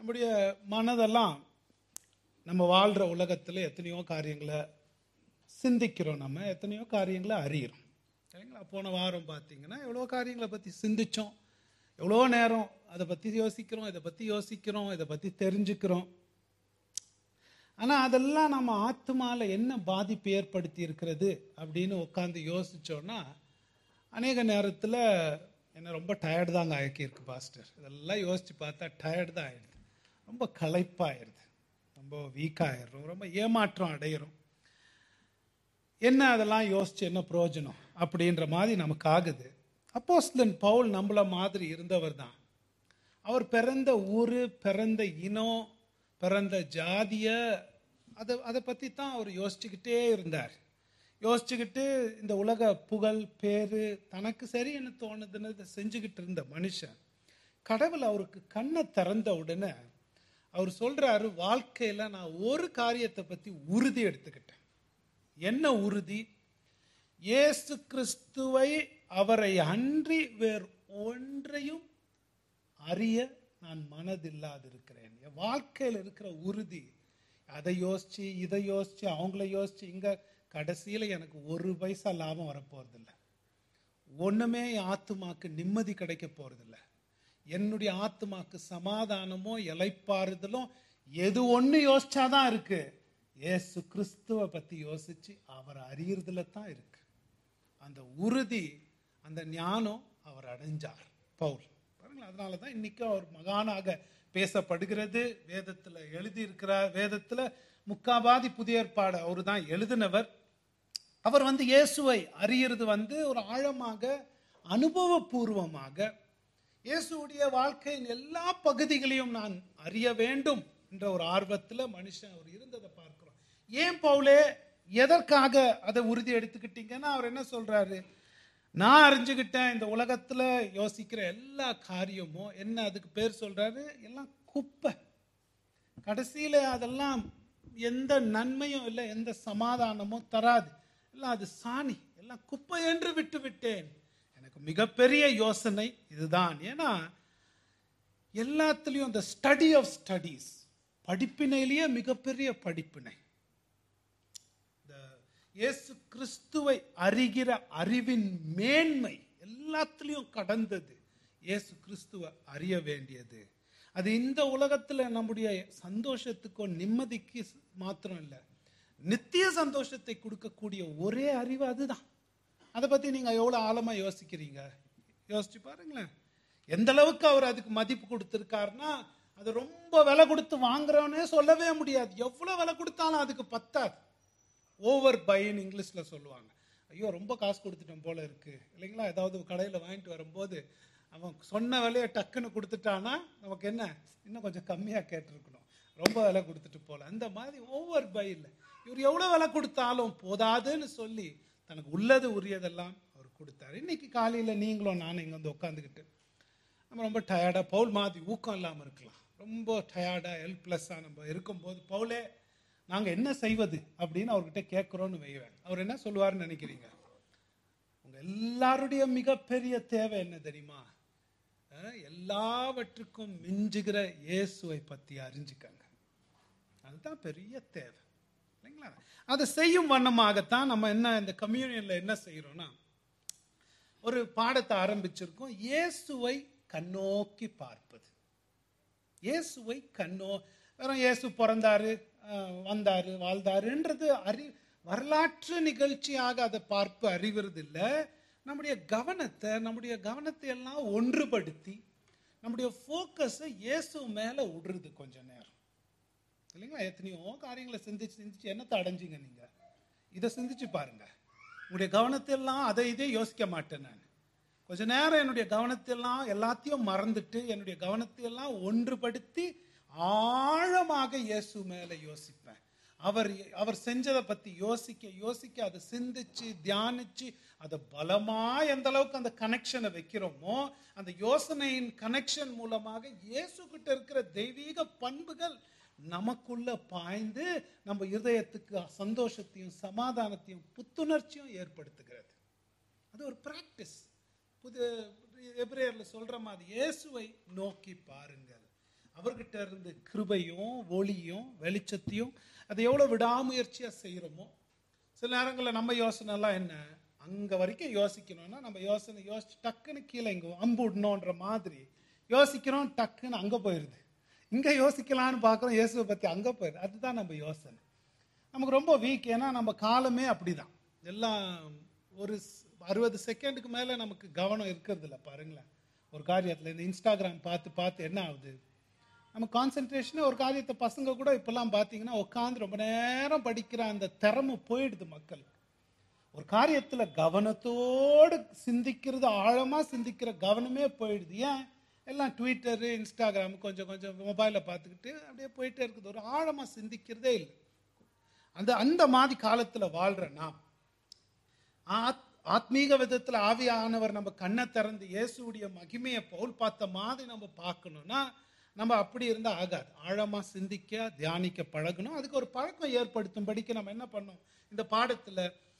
நம்முடைய மனதெல்லாம் நம்ம வாழ்கிற உலகத்தில் எத்தனையோ காரியங்களை சிந்திக்கிறோம் நம்ம எத்தனையோ காரியங்களை அறிகிறோம் சரிங்களா போன வாரம் பார்த்தீங்கன்னா எவ்வளோ காரியங்களை பற்றி சிந்திச்சோம் எவ்வளோ நேரம் அதை பற்றி யோசிக்கிறோம் இதை பற்றி யோசிக்கிறோம் இதை பற்றி தெரிஞ்சுக்கிறோம் ஆனால் அதெல்லாம் நம்ம ஆத்மால என்ன பாதிப்பு ஏற்படுத்தி இருக்கிறது அப்படின்னு உட்காந்து யோசிச்சோன்னா அநேக நேரத்தில் என்ன ரொம்ப டயர்டு தாங்க ஆக்கியிருக்கு பாஸ்டர் இதெல்லாம் யோசித்து பார்த்தா டயர்டு தான் ஆயிடுது ரொம்ப களைப்பாயிடுது ரொம்ப வீக்காயிடுறோம் ரொம்ப ஏமாற்றம் அடையிறோம் என்ன அதெல்லாம் யோசிச்சு என்ன பிரயோஜனம் அப்படின்ற மாதிரி நமக்கு ஆகுது அப்போஸ்தலன் பவுல் நம்மள மாதிரி இருந்தவர் தான் அவர் பிறந்த ஊர் பிறந்த இனம் பிறந்த ஜாதிய அதை அதை பற்றி தான் அவர் யோசிச்சுக்கிட்டே இருந்தார் யோசிச்சுக்கிட்டு இந்த உலக புகழ் பேர் தனக்கு சரி என்ன தோணுதுன்னு இதை செஞ்சுக்கிட்டு இருந்த மனுஷன் கடவுள் அவருக்கு கண்ணை திறந்த உடனே அவர் சொல்றாரு வாழ்க்கையில நான் ஒரு காரியத்தை பத்தி உறுதி எடுத்துக்கிட்டேன் என்ன உறுதி இயேசு கிறிஸ்துவை அவரை அன்றி வேறு ஒன்றையும் அறிய நான் மனதில்லாதிருக்கிறேன் என் வாழ்க்கையில் இருக்கிற உறுதி அதை யோசிச்சு இதை யோசிச்சு அவங்கள யோசிச்சு இங்க கடைசியில எனக்கு ஒரு பைசா லாபம் வரப்போறதில்ல ஒண்ணுமே என் ஆத்துமாக்கு நிம்மதி கிடைக்க போறதில்ல என்னுடைய ஆத்துமாக்கு சமாதானமோ இலைப்பாறுதலும் எது ஒண்ணு யோசிச்சாதான் இருக்கு இயேசு கிறிஸ்துவை பத்தி யோசிச்சு அவரை அறியறதுல தான் இருக்கு அந்த உறுதி அந்த ஞானம் அவர் அடைஞ்சார் பவுல் பாருங்களேன் அதனால தான் இன்னைக்கு அவர் மகானாக பேசப்படுகிறது வேதத்தில் எழுதியிருக்கிறார் வேதத்தில் முக்காபாதி புதிய ஏற்பாடு அவர் தான் எழுதினவர் அவர் வந்து இயேசுவை அறியறது வந்து ஒரு ஆழமாக அனுபவபூர்வமாக இயேசுடைய வாழ்க்கையின் எல்லா பகுதிகளையும் நான் அறிய வேண்டும் என்ற ஒரு ஆர்வத்தில் மனுஷன் அவர் இருந்ததை பார்க்கிறோம் ஏன் பவுலே எதற்காக அதை உறுதி எடுத்துக்கிட்டீங்கன்னா அவர் என்ன சொல்றாரு நான் அறிஞ்சுக்கிட்டேன் இந்த உலகத்துல யோசிக்கிற எல்லா காரியமும் என்ன அதுக்கு பேர் சொல்றாரு எல்லாம் குப்பை கடைசியில அதெல்லாம் எந்த நன்மையும் இல்லை எந்த சமாதானமும் தராது எல்லாம் அது சாணி எல்லாம் குப்பை என்று விட்டு விட்டேன் எனக்கு மிகப்பெரிய யோசனை இதுதான் ஏன்னா எல்லாத்துலேயும் இந்த ஸ்டடி ஆஃப் ஸ்டடீஸ் படிப்பினையிலேயே மிகப்பெரிய படிப்பினை இந்த இயேசு கிறிஸ்துவை அறிகிற அறிவின் மேன்மை எல்லாத்துலேயும் கடந்தது இயேசு கிறிஸ்துவை அறிய வேண்டியது அது இந்த உலகத்தில் நம்முடைய சந்தோஷத்துக்கோ நிம்மதிக்கு மாத்திரம் இல்லை நித்திய சந்தோஷத்தை கொடுக்கக்கூடிய ஒரே அறிவு அதுதான் அதை பற்றி நீங்கள் எவ்வளோ ஆழமாக யோசிக்கிறீங்க யோசிச்சு பாருங்களேன் எந்த அளவுக்கு அவர் அதுக்கு மதிப்பு கொடுத்துருக்காருன்னா அது ரொம்ப விலை கொடுத்து வாங்குறவனே சொல்லவே முடியாது எவ்வளோ விலை கொடுத்தாலும் அதுக்கு பத்தாது ஓவர் பைன்னு இங்கிலீஷில் சொல்லுவாங்க ஐயோ ரொம்ப காசு கொடுத்துட்டோம் போல இருக்கு இல்லைங்களா ஏதாவது கடையில் வாங்கிட்டு வரும்போது அவன் சொன்ன விலையை டக்குன்னு கொடுத்துட்டானா நமக்கு என்ன இன்னும் கொஞ்சம் கம்மியாக கேட்டிருக்கணும் ரொம்ப விலை கொடுத்துட்டு போல அந்த மாதிரி ஓவர் பை இல்லை இவர் எவ்வளோ விலை கொடுத்தாலும் போதாதுன்னு சொல்லி தனக்கு உள்ளது உரியதெல்லாம் அவர் கொடுத்தாரு இன்னைக்கு காலையில் நீங்களும் நானும் இங்கே வந்து உட்காந்துக்கிட்டு நம்ம ரொம்ப டயர்டாக பவுல் மாதிரி ஊக்கம் இல்லாமல் இருக்கலாம் ரொம்ப டயர்டாக ஹெல்ப்லெஸ்ஸாக நம்ம இருக்கும்போது பவுலே நாங்கள் என்ன செய்வது அப்படின்னு அவர்கிட்ட கேட்குறோன்னு வைவேன் அவர் என்ன சொல்லுவாருன்னு நினைக்கிறீங்க உங்க எல்லாருடைய மிகப்பெரிய தேவை என்ன தெரியுமா அஹ், எல்லாவற்றுக்கும் மிஞ்சுகிற இயேசுவை பற்றி அறிஞ்சுக்கங்க அதுதான் பெரிய தேவை இல்லைங்களா அதை செய்யும் வண்ணமாகத்தான் நம்ம என்ன இந்த கம்யூனியன்ல என்ன செய்யறோம்னா ஒரு பாடத்தை ஆரம்பிச்சிருக்கோம் இயேசுவை கண்ணோக்கி பார்ப்பது இயேசுவை கண்ணோ வெறும் இயேசு பிறந்தாரு அஹ், வந்தாரு வாழ்ந்தாருன்றது அறி வரலாற்று நிகழ்ச்சியாக அதை பார்ப்பு அறிவது இல்லை நம்முடைய கவனத்தை நம்முடைய கவனத்தை எல்லாம் ஒன்றுபடுத்தி நம்முடைய ஃபோக்கஸை இயேசு மேலே விடுறது கொஞ்ச நேரம் இல்லைங்களா எத்தனையோ காரியங்களை சிந்திச்சு சிந்திச்சு என்னத்தை அடைஞ்சிங்க நீங்க இதை சிந்திச்சு பாருங்க உங்களுடைய கவனத்தை எல்லாம் அதை இதே யோசிக்க மாட்டேன் நான் கொஞ்ச நேரம் என்னுடைய கவனத்தை எல்லாம் எல்லாத்தையும் மறந்துட்டு என்னுடைய கவனத்தை எல்லாம் ஒன்றுபடுத்தி ஆழமாக இயேசு மேல யோசிப்பேன் அவர் அவர் செஞ்சதை பத்தி யோசிக்க யோசிக்க அதை சிந்திச்சு தியானிச்சு அதை பலமா எந்த அளவுக்கு அந்த கனெக்ஷனை வைக்கிறோமோ அந்த யோசனையின் கனெக்ஷன் மூலமாக இயேசு கிட்ட இருக்கிற தெய்வீக பண்புகள் நமக்குள்ள பாய்ந்து நம்ம இருதயத்துக்கு சந்தோஷத்தையும் சமாதானத்தையும் புத்துணர்ச்சியும் ஏற்படுத்துகிறது அது ஒரு பிராக்டிஸ் புது எபிரேயர்ல சொல்ற மாதிரி இயேசுவை நோக்கி பாருங்கள் அவர்கிட்ட இருந்து கிருபையும் ஒளியும் வெளிச்சத்தையும் அதை எவ்வளோ விடாமுயற்சியா செய்கிறோமோ சில நேரங்களில் நம்ம யோசனை எல்லாம் என்ன அங்க வரைக்கும் யோசிக்கணும்னா நம்ம யோசனை யோசிச்சு டக்குன்னு கீழே இங்க அம்பு விடணுன்ற மாதிரி யோசிக்கிறோம் டக்குன்னு அங்க போயிடுது இங்க யோசிக்கலாம்னு பார்க்குறோம் இயேசுவை பத்தி அங்க போயிடுது அதுதான் நம்ம யோசனை நமக்கு ரொம்ப வீக் ஏன்னா நம்ம காலமே அப்படிதான் எல்லாம் ஒரு ஸ்- அறுபது செகண்டுக்கு மேல நமக்கு கவனம் இருக்கிறது இல்ல பாருங்களேன் ஒரு காரியத்துல இந்த இன்ஸ்டாகிராம் பார்த்து பார்த்து என்ன ஆகுது நம்ம கான்சென்ட்ரேஷனே ஒரு காரியத்தை பசங்க கூட இப்பெல்லாம் பார்த்தீங்கன்னா உட்காந்து ரொம்ப நேரம் படிக்கிற அந்த திறமை போயிடுது மக்களுக்கு ஒரு காரியத்துல கவனத்தோடு சிந்திக்கிறது ஆழமா சிந்திக்கிற கவனமே போயிடுது ஏன் எல்லாம் ட்விட்டரு இன்ஸ்டாகிராம் கொஞ்சம் கொஞ்சம் மொபைலை பார்த்துக்கிட்டு அப்படியே போயிட்டே இருக்குது ஒரு ஆழமா சிந்திக்கிறதே இல்லை அந்த அந்த மாதிரி காலத்துல வாழ்ற நாம் ஆத்- ஆத்மீக விதத்துல ஆவியானவர் நம்ம கண்ணை திறந்து இயேசுடைய மகிமையை பவுல் பார்த்த மாதிரி நம்ம பார்க்கணும்னா நம்ம அப்படி இருந்தா ஆகாது ஆழமா சிந்திக்க தியானிக்க பழகணும் அதுக்கு ஒரு பழக்கம் ஏற்படுத்தும்படிக்கு நம்ம என்ன பண்ணோம் இந்த பாடத்துல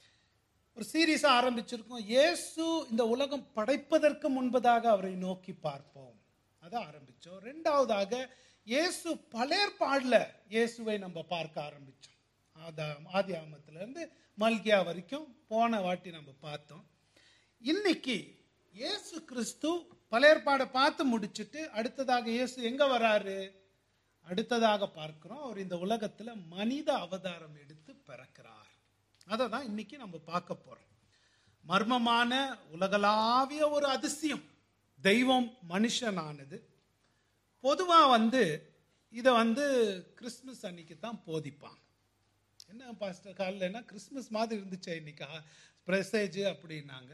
ஒரு சீரீஸா ஆரம்பிச்சிருக்கோம் இயேசு இந்த உலகம் படைப்பதற்கு முன்பதாக அவரை நோக்கி பார்ப்போம் அதை ஆரம்பிச்சோம் ரெண்டாவதாக இயேசு பழையற்பாடுல இயேசுவை நம்ம பார்க்க ஆரம்பிச்சோம் ஆதாம் ஆதி ஆமத்துல இருந்து மல்கியா வரைக்கும் போன வாட்டி நம்ம பார்த்தோம் இன்னைக்கு இயேசு கிறிஸ்து பழையற்பாடை பார்த்து முடிச்சிட்டு அடுத்ததாக இயேசு எங்க வராரு அடுத்ததாக பார்க்கிறோம் அவர் இந்த உலகத்துல மனித அவதாரம் எடுத்து பிறக்கிறார் அதை தான் இன்னைக்கு நம்ம பார்க்க போறோம் மர்மமான உலகளாவிய ஒரு அதிசயம் தெய்வம் மனுஷனானது பொதுவா வந்து இதை வந்து கிறிஸ்மஸ் அன்னைக்கு தான் போதிப்பாங்க என்ன பாஸ்டர் காலையிலனா கிறிஸ்மஸ் மாதிரி இருந்துச்சு இன்னைக்கு ப்ரெசேஜ் அப்படின்னாங்க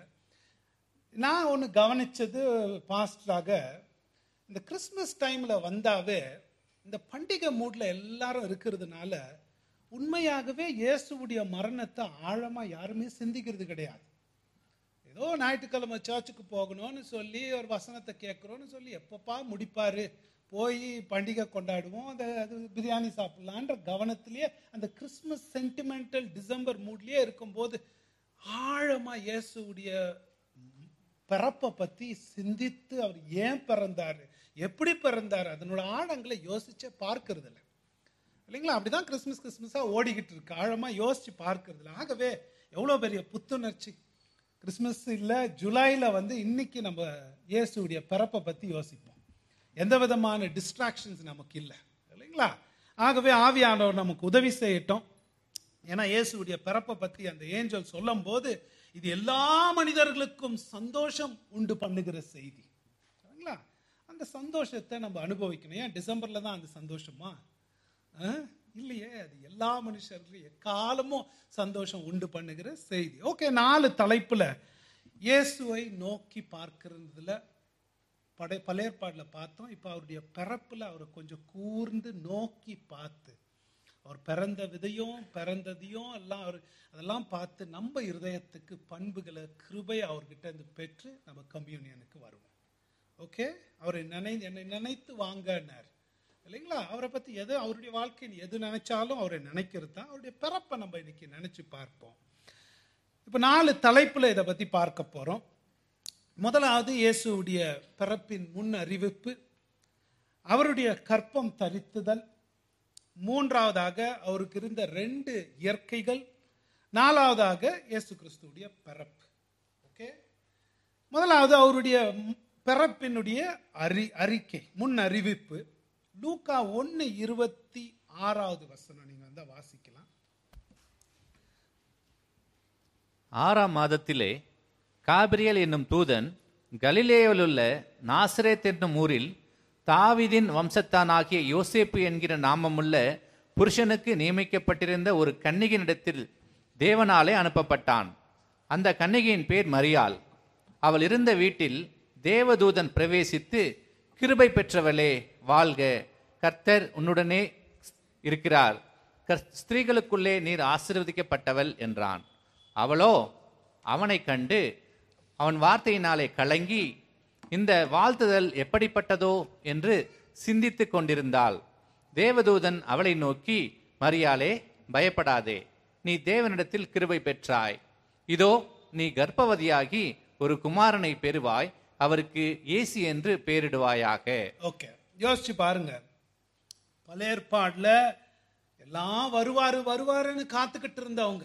நான் ஒன்று கவனிச்சது பாஸ்டராக இந்த கிறிஸ்மஸ் டைம்ல வந்தாவே இந்த பண்டிகை மூட்ல எல்லாரும் இருக்கிறதுனால உண்மையாகவே இயேசுவுடைய மரணத்தை ஆழமா யாருமே சிந்திக்கிறது கிடையாது ஏதோ ஞாயிற்றுக்கிழமை சர்ச்சுக்கு போகணும்னு சொல்லி ஒரு வசனத்தை கேட்குறோன்னு சொல்லி எப்பப்பா முடிப்பாரு போய் பண்டிகை கொண்டாடுவோம் அந்த அது பிரியாணி சாப்பிடலான்ற கவனத்திலேயே அந்த கிறிஸ்மஸ் சென்டிமெண்டல் டிசம்பர் மூட்லயே இருக்கும்போது ஆழமா இயேசுவுடைய பிறப்பை பத்தி சிந்தித்து அவர் ஏன் பிறந்தாரு எப்படி பிறந்தாரு அதனோட ஆழங்களை யோசிச்சே பார்க்கறது இல்ல இல்லைங்களா அப்படிதான் கிறிஸ்மஸ் கிறிஸ்மஸா ஓடிக்கிட்டு இருக்கு ஆழமா யோசிச்சு பார்க்கறது இல்ல ஆகவே எவ்வளவு பெரிய புத்துணர்ச்சி கிறிஸ்மஸ் இல்ல ஜூலைல வந்து இன்னைக்கு நம்ம இயேசுடைய பிறப்பை பத்தி யோசிப்போம் எந்த விதமான டிஸ்ட்ராக்ஷன்ஸ் நமக்கு இல்லை இல்லைங்களா ஆகவே ஆவியானவர் நமக்கு உதவி செய்யட்டும் ஏன்னா இயேசுடைய பிறப்பை பத்தி அந்த ஏஞ்சல் சொல்லும் போது இது எல்லா மனிதர்களுக்கும் சந்தோஷம் உண்டு பண்ணுகிற செய்தி சரிங்களா அந்த சந்தோஷத்தை நம்ம அனுபவிக்கணும் ஏன் டிசம்பர்ல தான் அந்த சந்தோஷமா ஆ? இல்லையே அது எல்லா மனுஷர்களும் எக்காலமும் சந்தோஷம் உண்டு பண்ணுகிற செய்தி ஓகே நாலு தலைப்புல இயேசுவை நோக்கி பார்க்கிறதுல படை பழையற்பாடுல பார்த்தோம் இப்போ அவருடைய பிறப்புல அவரை கொஞ்சம் கூர்ந்து நோக்கி பார்த்து அவர் பிறந்த விதையும் பிறந்ததையும் எல்லாம் அவர் அதெல்லாம் பார்த்து நம்ம இருதயத்துக்கு பண்புகளை கிருபை அவர்கிட்ட இருந்து பெற்று நம்ம கம்யூனியனுக்கு வருவோம் ஓகே அவரை நினை என்னை நினைத்து வாங்கன்னார் இல்லைங்களா அவரை பத்தி எது அவருடைய வாழ்க்கையில் எது நினைச்சாலும் அவரை நினைக்கிறது தான் அவருடைய பிறப்பை நம்ம இன்னைக்கு நினைச்சு பார்ப்போம் இப்போ நாலு தலைப்புல இதை பத்தி பார்க்க போறோம் முதலாவது இயேசுவுடைய பிறப்பின் முன் அறிவிப்பு அவருடைய கற்பம் தரித்துதல் மூன்றாவதாக அவருக்கு இருந்த ரெண்டு இயற்கைகள் நாலாவதாக இயேசு கிறிஸ்துவுடைய பிறப்பு ஓகே முதலாவது அவருடைய ம்- பிறப்பினுடைய அறி அறிக்கை முன் அறிவிப்பு லூக்கா ஒன்னு இருபத்தி ஆறாவது வசனம் நீங்க வந்து வாசிக்கலாம் ஆறாம் மாதத்திலே காபிரியல் என்னும் தூதன் கலிலேயிலுள்ள நாசரேத் என்னும் ஊரில் தாவீதின் வம்சத்தானாகிய யோசேப்பு என்கிற நாமமுள்ள புருஷனுக்கு நியமிக்கப்பட்டிருந்த ஒரு கன்னிகையினிடத்தில் தேவனாலே அனுப்பப்பட்டான் அந்த கன்னிகையின் பேர் மரியாள் அவள் இருந்த வீட்டில் தேவதூதன் பிரவேசித்து கிருபை பெற்றவளே வாழ்க கர்த்தர் உன்னுடனே இருக்கிறார் கர்- ஸ்திரீகளுக்குள்ளே நீர் ஆசீர்வதிக்கப்பட்டவள் என்றான் அவளோ அவனைக் கண்டு அவன் வார்த்தையினாலே கலங்கி இந்த வாழ்த்துதல் எப்படிப்பட்டதோ என்று சிந்தித்துக் கொண்டிருந்தாள் தேவதூதன் அவளை நோக்கி மரியாளே பயப்படாதே நீ தேவனிடத்தில் கிருபை பெற்றாய் இதோ நீ கர்ப்பவதியாகி ஒரு குமாரனை பெறுவாய் அவருக்கு இயேசு என்று பெயரிடுவாயாக ஓகே யோசிச்சு பாருங்க பல ஏற்பாடுல எல்லாம் வருவாரு வருவாருன்னு காத்துக்கிட்டு இருந்தவங்க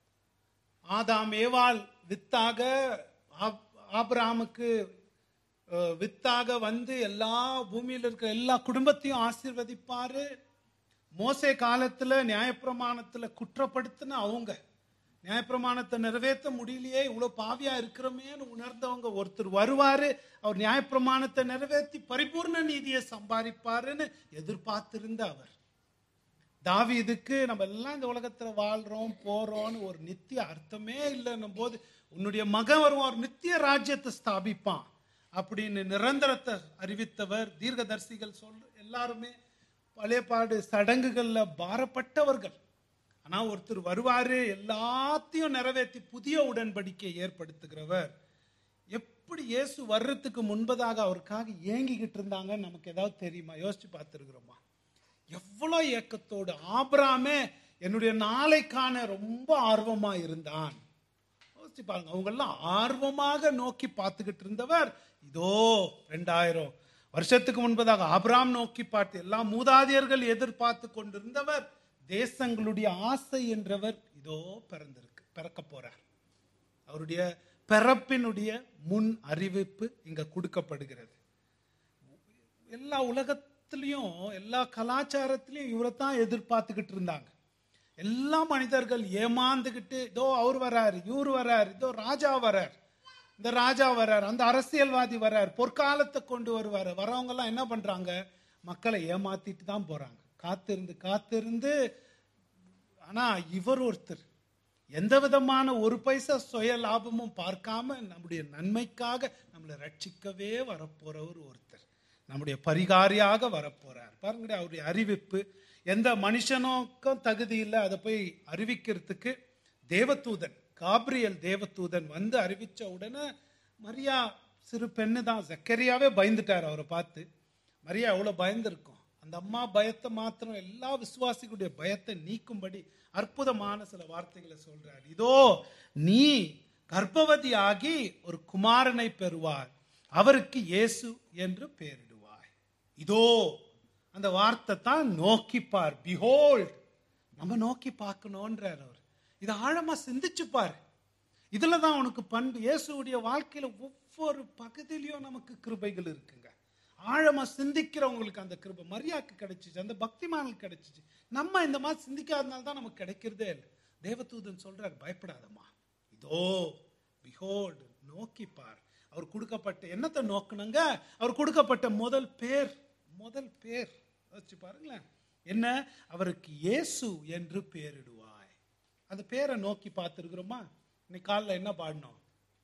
ஆதாம் ஏவாள் வித்தாக ஆப்- ஆபிரகாமுக்கு அஹ், வித்தாக வந்து எல்லா பூமியில் இருக்கிற எல்லா குடும்பத்தையும் ஆசீர்வதிப்பாரு மோசே காலத்துல நியாயப்பிரமாணத்துல குற்றப்படுத்தின அவங்க நியாயப்பிரமாணத்தை நிறைவேற்ற முடியலையே இவ்வளவு பாவியா இருக்கிறோமேன்னு உணர்ந்தவங்க ஒருத்தர் வருவாரு அவர் நியாயப்பிரமாணத்தை நிறைவேற்றி பரிபூர்ண நீதியை சம்பாதிப்பாருன்னு எதிர்பார்த்திருந்த அவர் தாவீதுக்கு நம்ம எல்லாம் இந்த உலகத்துல வாழ்றோம் போறோம்னு ஒரு நித்திய அர்த்தமே இல்லைன்னும் போது உன்னுடைய மகன் வருவான் ஒரு நித்திய ராஜ்யத்தை ஸ்தாபிப்பான் அப்படின்னு நிரந்தரத்தை அறிவித்தவர் தீர்க்கதரிசிகள் சொல் எல்லாருமே பழையபாடு சடங்குகள்ல பாரப்பட்டவர்கள் ஆனா ஒருத்தர் வருவாரு எல்லாத்தையும் நிறைவேற்றி புதிய உடன்படிக்கையை ஏற்படுத்துகிறவர் எப்படி இயேசு வர்றதுக்கு முன்பதாக அவருக்காக ஏங்கிக்கிட்டு இருந்தாங்கன்னு நமக்கு ஏதாவது தெரியுமா யோசிச்சு பார்த்துருக்குறோமா எவ்வளோ ஏக்கத்தோடு ஆபிராமே என்னுடைய நாளைக்கான ரொம்ப ஆர்வமா இருந்தான் யோசிச்சு பாருங்க அவங்க எல்லாம் ஆர்வமாக நோக்கி பார்த்துக்கிட்டு இருந்தவர் இதோ ரெண்டாயிரம் வருஷத்துக்கு முன்பதாக ஆபிராம் நோக்கி பார்த்து எல்லா மூதாதையர்கள் எதிர்பார்த்து கொண்டிருந்தவர் தேசங்களுடைய ஆசை என்றவர் இதோ பிறந்திருக்கு பிறக்க போறார் அவருடைய பிறப்பினுடைய முன் அறிவிப்பு இங்க கொடுக்கப்படுகிறது எல்லா உலகத்திலையும் எல்லா கலாச்சாரத்திலையும் இவரை தான் எதிர்பார்த்துக்கிட்டு இருந்தாங்க எல்லா மனிதர்கள் ஏமாந்துக்கிட்டு இதோ அவர் வராரு இவர் வராரு இதோ ராஜா வரார் இந்த ராஜா வரார் அந்த அரசியல்வாதி வரார் பொற்காலத்தை கொண்டு வருவார் வரவங்க எல்லாம் என்ன பண்றாங்க மக்களை ஏமாத்திட்டு தான் போறாங்க காத்திருந்து காத்திருந்து ஆனா இவர் ஒருத்தர் எந்த விதமான ஒரு பைசா சுய லாபமும் பார்க்காம நம்முடைய நன்மைக்காக நம்மளை ரட்சிக்கவே வரப்போறவர் ஒருத்தர் நம்முடைய பரிகாரியாக வரப்போறார் பாருங்க அவருடைய அறிவிப்பு எந்த மனுஷனுக்கும் தகுதி இல்லை அதை போய் அறிவிக்கிறதுக்கு தேவதூதன் காப்ரியல் தேவதூதன் வந்து அறிவிச்ச உடனே மரியா சிறு பெண்ணு தான் ஜக்கரியாவே பயந்துட்டார் அவரை பார்த்து மரியா எவ்வளவு பயந்துருக்கும் அந்த அம்மா பயத்தை மாத்திரம் எல்லா விசுவாசிகளுடைய பயத்தை நீக்கும்படி அற்புதமான சில வார்த்தைகளை சொல்றார் இதோ நீ கர்ப்பவதி ஆகி ஒரு குமாரனை பெறுவார் அவருக்கு இயேசு என்று பெயரிடுவாய் இதோ அந்த வார்த்தை தான் நோக்கிப்பார் பிஹோல்ட் நம்ம நோக்கி பார்க்கணுன்றார் அவர் இதை ஆழமா சிந்திச்சு பாரு இதுல தான் உனக்கு பண்பு இயேசுடைய வாழ்க்கையில ஒவ்வொரு பகுதியிலையும் நமக்கு கிருபைகள் இருக்குங்க ஆழமா சிந்திக்கிறவங்களுக்கு அந்த கிருபை மரியாக்கு கிடைச்சிச்சு அந்த பக்திமானுக்கு கிடைச்சிச்சு நம்ம இந்த மாதிரி சிந்திக்காதனால தான் நமக்கு கிடைக்கிறதே இல்லை தேவதூதன் சொல்றார் பயப்படாதம்மா இதோ பிஹோல்டு நோக்கி பார் அவர் கொடுக்கப்பட்ட என்னத்தை நோக்கணுங்க அவர் கொடுக்கப்பட்ட முதல் பேர் முதல் பேர் வச்சு பாருங்களேன் என்ன அவருக்கு இயேசு என்று பேரிடுவாய் அந்த பேரை நோக்கி பார்த்துருக்குறோமா இன்னைக்கு காலைல என்ன பாடினோம்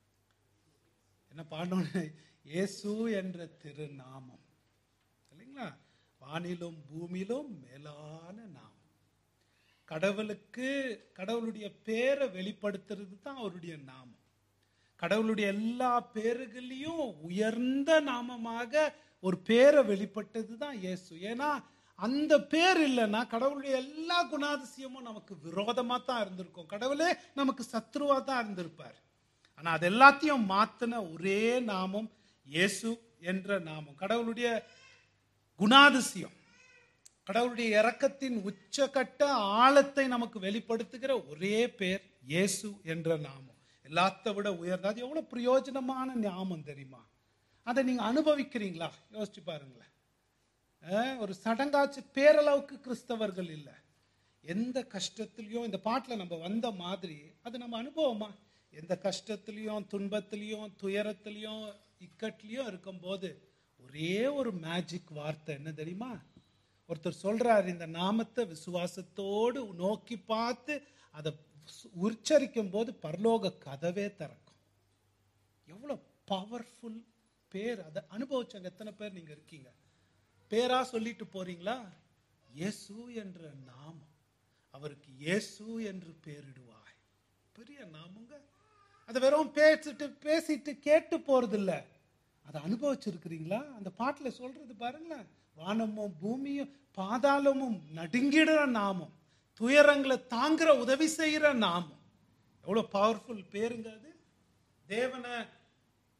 என்ன பாடணும்னு இயேசு என்ற திருநாமம் இல்லைங்களா வானிலும் பூமியிலும் மேலான நாமம் கடவுளுக்கு கடவுளுடைய பேரை வெளிப்படுத்துறது தான் அவருடைய நாமம் கடவுளுடைய எல்லா பேர்களையும் உயர்ந்த நாமமாக ஒரு பேரை வெளிப்பட்டது தான் இயேசு ஏன்னா அந்த பேர் இல்லைன்னா கடவுளுடைய எல்லா குணாதிசயமும் நமக்கு விரோதமா தான் இருந்திருக்கும் கடவுளே நமக்கு சத்ருவா தான் இருந்திருப்பார் ஆனா அது எல்லாத்தையும் மாத்தின ஒரே நாமம் இயேசு என்ற நாமம் கடவுளுடைய குணாதிசயம் கடவுளுடைய இரக்கத்தின் உச்சகட்ட ஆழத்தை நமக்கு வெளிப்படுத்துகிற ஒரே பேர் இயேசு என்ற நாமம் எல்லாத்த விட உயர்ந்த அது எவ்வளவு பிரயோஜனமான நாமம் தெரியுமா அதை நீங்க அனுபவிக்கிறீங்களா யோசிச்சு பாருங்களேன் அஹ், ஒரு சடங்காச்சு பேரளவுக்கு கிறிஸ்தவர்கள் இல்லை எந்த கஷ்டத்திலையும் இந்த பாட்டில் நம்ம வந்த மாதிரி அது நம்ம அனுபவமா எந்த கஷ்டத்திலையும் துன்பத்திலையும் துயரத்திலையும் இக்கட்லையும் இருக்கும்போது ஒரே ஒரு மேஜிக் வார்த்தை என்ன தெரியுமா ஒருத்தர் சொல்றார் இந்த நாமத்தை விசுவாசத்தோடு நோக்கி பார்த்து அதை உச்சரிக்கும் போது பரலோக கதவே திறக்கும் எவ்வளவு பவர்ஃபுல் பேர் அதை அனுபவிச்சவங்க எத்தனை பேர் நீங்க இருக்கீங்க பேரா சொல்லிட்டு போறீங்களா இயேசு என்ற நாமம் அவருக்கு இயேசு என்று பேரிடுவாய் பெரிய நாமங்க அதை வெறும் பேசிட்டு பேசிட்டு கேட்டு போறது இல்ல அதை அனுபவிச்சிருக்கிறீங்களா அந்த பாட்டுல சொல்றது பாருங்களேன் வானமும் பூமியும் பாதாளமும் நடுங்கிடுற நாமம் துயரங்களை தாங்குற உதவி செய்யற நாமம் எவ்வளவு பவர்ஃபுல் பேருங்க அது தேவனை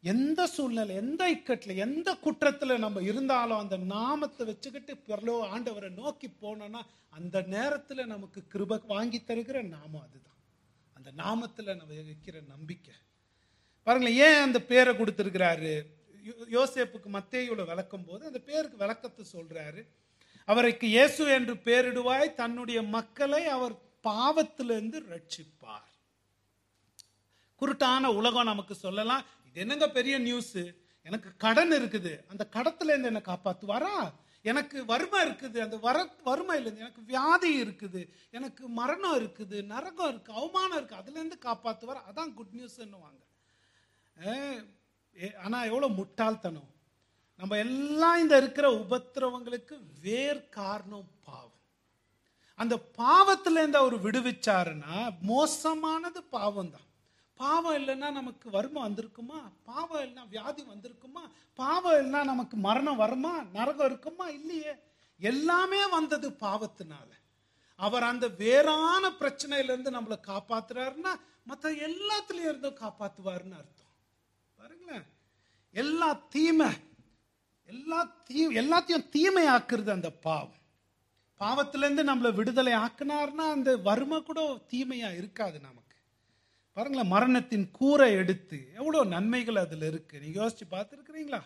எந்த சூழ்நிலை எந்த இக்கட்டில் எந்த குற்றத்தில் நம்ம இருந்தாலும் அந்த நாமத்தை வச்சுக்கிட்டு பிறலோ ஆண்டவரை நோக்கி போனோம்னா அந்த நேரத்தில் நமக்கு கிருப வாங்கி தருகிற நாமம் அதுதான் அந்த நாமத்தில் நம்ம வைக்கிற நம்பிக்கை பாருங்களேன் ஏன் அந்த பேரை கொடுத்துருக்கிறாரு யோ- யோசேப்புக்கு மத்தேயுல விளக்கும் போது அந்த பேருக்கு விளக்கத்தை சொல்றாரு அவருக்கு இயேசு என்று பேரிடுவாய் தன்னுடைய மக்களை அவர் பாவத்திலிருந்து ரட்சிப்பார் குருட்டான உலகம் நமக்கு சொல்லலாம் இது என்னங்க பெரிய நியூஸ் எனக்கு கடன் இருக்குது அந்த கடத்துல இருந்து என்ன காப்பாத்துவாரா எனக்கு வறுமை இருக்குது அந்த வர வறுமையில இருந்து எனக்கு வியாதி இருக்குது எனக்கு மரணம் இருக்குது நரகம் இருக்கு அவமானம் இருக்கு அதுல இருந்து காப்பாத்துவார் அதான் குட் நியூஸ்ன்னுவாங்க அஹ் ஏ- ஆனா எவ்வளவு முட்டாள்தனம் நம்ம எல்லாம் இந்த இருக்கிற உபத்திரவங்களுக்கு வேர் காரணம் பாவம் அந்த பாவத்துல இருந்து அவர் விடுவிச்சாருன்னா மோசமானது பாவம் தான் பாவம் இல்லைன்னா நமக்கு வறுமை வந்திருக்குமா பாவம் இல்லைன்னா வியாதி வந்திருக்குமா பாவம் இல்லைன்னா நமக்கு மரணம் வருமா நரகம் இருக்குமா இல்லையே எல்லாமே வந்தது பாவத்தினால அவர் அந்த வேறான பிரச்சனையில இருந்து நம்மளை காப்பாத்துறாருன்னா மற்ற எல்லாத்துலயும் இருந்தும் காப்பாத்துவாருன்னு அர்த்தம் பாருங்களேன் எல்லா தீமை எல்லா தீ எல்லாத்தையும் தீமையாக்குறது அந்த பாவம் பாவத்திலேருந்து நம்மளை விடுதலை ஆக்குனார்னா அந்த வறுமை கூட தீமையா இருக்காது நமக்கு பாருங்களேன் மரணத்தின் கூரை எடுத்து எவ்வளோ நன்மைகள் அதில் இருக்கு நீங்க யோசிச்சு பார்த்துருக்கிறீங்களா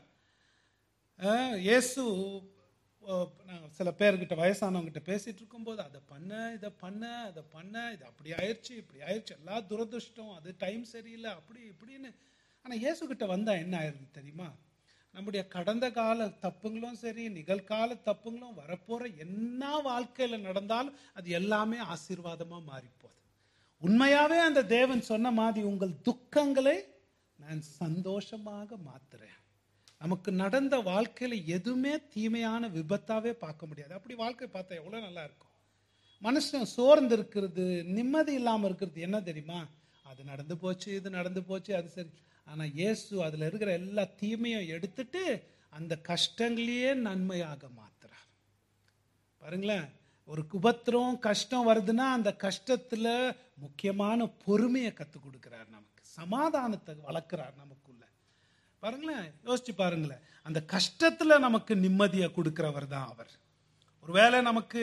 இயேசு அஹ், நாங்க சில பேர்கிட்ட வயசானவங்ககிட்ட பேசிட்டு இருக்கும்போது அதை பண்ண இதை பண்ண அதை பண்ண இது அப்படி ஆயிடுச்சு இப்படி ஆயிடுச்சு எல்லா துரதிருஷ்டம் அது டைம் சரியில்லை அப்படி இப்படின்னு ஆனால் இயேசு கிட்ட வந்தா என்ன ஆயிருது தெரியுமா நம்முடைய கடந்த கால தப்புங்களும் சரி நிகழ்கால தப்புங்களும் வரப்போற என்ன வாழ்க்கையில நடந்தாலும் அது எல்லாமே ஆசீர்வாதமா மாறிப்போகுது உண்மையாவே அந்த தேவன் சொன்ன மாதிரி உங்கள் துக்கங்களை நான் சந்தோஷமாக மாத்துறேன் நமக்கு நடந்த வாழ்க்கையில எதுவுமே தீமையான விபத்தாவே பார்க்க முடியாது அப்படி வாழ்க்கை பார்த்தா எவ்வளவு நல்லா இருக்கும் மனுஷன் சோர்ந்து இருக்கிறது நிம்மதி இல்லாம இருக்கிறது என்ன தெரியுமா அது நடந்து போச்சு இது நடந்து போச்சு அது சரி ஆனா இயேசு அதுல இருக்கிற எல்லா தீமையும் எடுத்துட்டு அந்த கஷ்டங்களையே நன்மையாக மாத்துறார் பாருங்களேன் ஒரு உபத்திரம் கஷ்டம் வருதுன்னா அந்த கஷ்டத்துல முக்கியமான பொறுமையை கற்றுக் கொடுக்கிறார் நமக்கு சமாதானத்தை வளர்க்கிறார் நமக்குள்ள பாருங்களேன் யோசிச்சு பாருங்களேன் அந்த கஷ்டத்துல நமக்கு நிம்மதியை கொடுக்கிறவர் தான் அவர் ஒருவேளை நமக்கு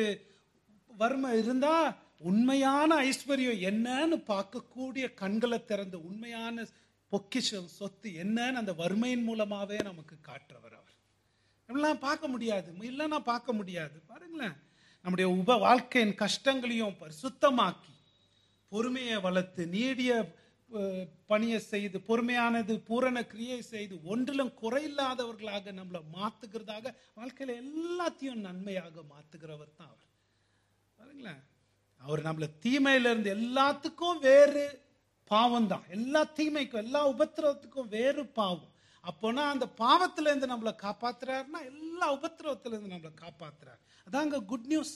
வறுமை இருந்தா உண்மையான ஐஸ்வர்யம் என்னன்னு பார்க்கக்கூடிய கண்களை திறந்து உண்மையான பொக்கிஷம் சொத்து என்னன்னு அந்த வறுமையின் மூலமாவே நமக்கு காட்டுறவர் அவர் நம்மளாம் பார்க்க முடியாது இல்லைன்னா பார்க்க முடியாது பாருங்களேன் நம்முடைய உப வாழ்க்கையின் கஷ்டங்களையும் பரிசுத்தமாக்கி பொறுமையை வளர்த்து நீடிய அஹ், பணியை செய்து பொறுமையானது பூரண கிரியை செய்து ஒன்றிலும் குறையில்லாதவர்களாக நம்மளை மாத்துகிறதாக வாழ்க்கையில எல்லாத்தையும் நன்மையாக மாத்துகிறவர் தான் அவர் பாருங்களேன் அவர் நம்மள தீமையில இருந்து எல்லாத்துக்கும் வேறு பாவம் தான் எல்லா தீமைக்கும் எல்லா உபத்திரவத்துக்கும் வேறு பாவம் அப்போனா அந்த பாவத்துல இருந்து நம்மளை காப்பாத்துறாருன்னா எல்லா உபத்திரவத்துல இருந்து நம்மளை காப்பாத்துறாரு அதாங்க குட் நியூஸ்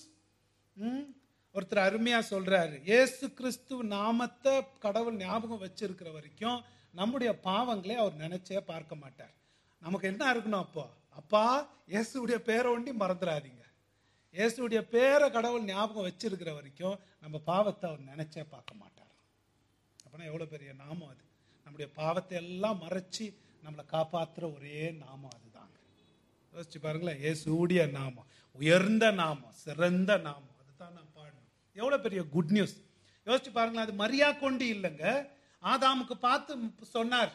ம் ஒருத்தர் அருமையா சொல்றாரு இயேசு கிறிஸ்து நாமத்தை கடவுள் ஞாபகம் வச்சிருக்கிற வரைக்கும் நம்முடைய பாவங்களை அவர் நினைச்சே பார்க்க மாட்டார் நமக்கு என்ன இருக்கணும் அப்போ அப்பா இயேசுடைய பேரை ஒண்டி மறந்துடாதீங்க இயேசுடைய பேரை கடவுள் ஞாபகம் வச்சிருக்கிற வரைக்கும் நம்ம பாவத்தை அவர் நினைச்சே பார்க்க மாட்டார் அப்பனா எவ்வளவு பெரிய நாமம் அது நம்முடைய பாவத்தை எல்லாம் மறைச்சு நம்மளை காப்பாத்துற ஒரே நாமம் அதுதாங்க யோசிச்சு பாருங்களேன் இயேசுடைய நாமம் உயர்ந்த நாமம் சிறந்த நாமம் அதுதான் நான் பாடணும் எவ்வளவு பெரிய குட் நியூஸ் யோசிச்சு பாருங்களேன் அது மரியா கொண்டு இல்லைங்க ஆதாமுக்கு பார்த்து சொன்னார்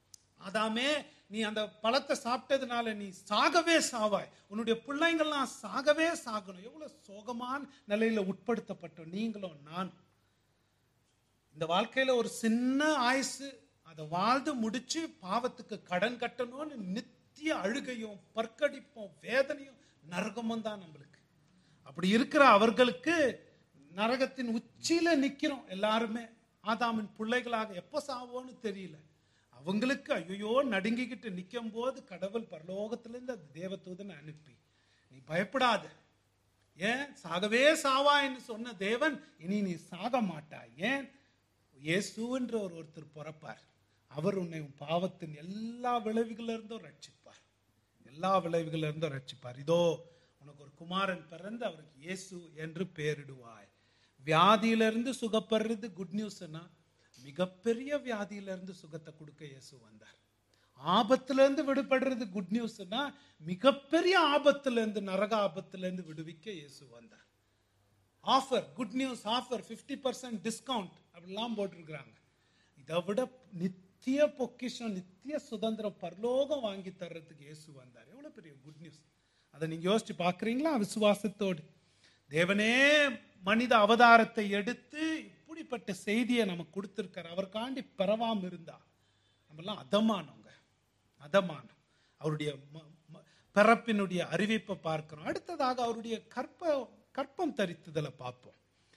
ஆதாமே நீ அந்த பழத்தை சாப்பிட்டதுனால நீ சாகவே சாவாய் உன்னுடைய பிள்ளைங்கள்லாம் சாகவே சாகணும் எவ்வளவு சோகமான நிலையில உட்படுத்தப்பட்டோம் நீங்களும் நான் இந்த வாழ்க்கையில ஒரு சின்ன ஆயுசு அதை வாழ்ந்து முடிச்சு பாவத்துக்கு கடன் கட்டணும்னு நித்திய அழுகையும் பற்கடிப்பும் வேதனையும் நரகமும் தான் நம்மளுக்கு அப்படி இருக்கிற அவர்களுக்கு நரகத்தின் உச்சியில நிக்கிறோம் எல்லாருமே ஆதாமின் பிள்ளைகளாக எப்ப சாவோன்னு தெரியல அவங்களுக்கு ஐயோ நடுங்கிக்கிட்டு நிற்கும் போது கடவுள் பரலோகத்திலிருந்து அந்த தேவதூதனை அனுப்பி நீ பயப்படாத ஏன் சாகவே சாவாய்ன்னு சொன்ன தேவன் இனி நீ சாக மாட்டாய் ஏன் இயேசுன்ற ஒரு ஒருத்தர் பிறப்பார் அவர் உன்னை உன் பாவத்தின் எல்லா விளைவுகளிலிருந்தும் இருந்தும் ரட்சிப்பார் எல்லா விளைவுகளிலிருந்தும் இருந்தும் ரட்சிப்பார் இதோ உனக்கு ஒரு குமாரன் பிறந்து அவருக்கு இயேசு என்று பெயரிடுவாய் வியாதியிலிருந்து சுகப்படுறது குட் நியூஸ்னா மிகப்பெரிய வியாதியிலிருந்து சுகத்தை கொடுக்க இயேசு வந்தார் ஆபத்துல இருந்து விடுபடுறது குட் நியூஸ்னா மிகப்பெரிய ஆபத்துல இருந்து நரக ஆபத்துல இருந்து விடுவிக்க இயேசு வந்தார் offer good news offer 50% percent discount அப்படிலாம் போட்டிருக்கிறாங்க இதை விட நித்திய பொக்கிஷம் நித்திய சுதந்திரம் பரலோகம் வாங்கி தர்றதுக்கு இயேசு வந்தார் எவ்வளவு பெரிய குட் நியூஸ் அதை நீங்க யோசிச்சு பார்க்கறீங்களா விசுவாசத்தோடு தேவனே மனித அவதாரத்தை எடுத்து இப்படிப்பட்ட செய்தியை நமக்கு கொடுத்திருக்கார் அவருக்காண்டி பெறவாம இருந்தா நம்மெல்லாம் அதமானவங்க அதமானம் அவருடைய ம- ம- பிறப்பினுடைய அறிவிப்பை பார்க்கிறோம் அடுத்ததாக அவருடைய கற்ப கற்பம் தரித்துதலை பார்ப்போம்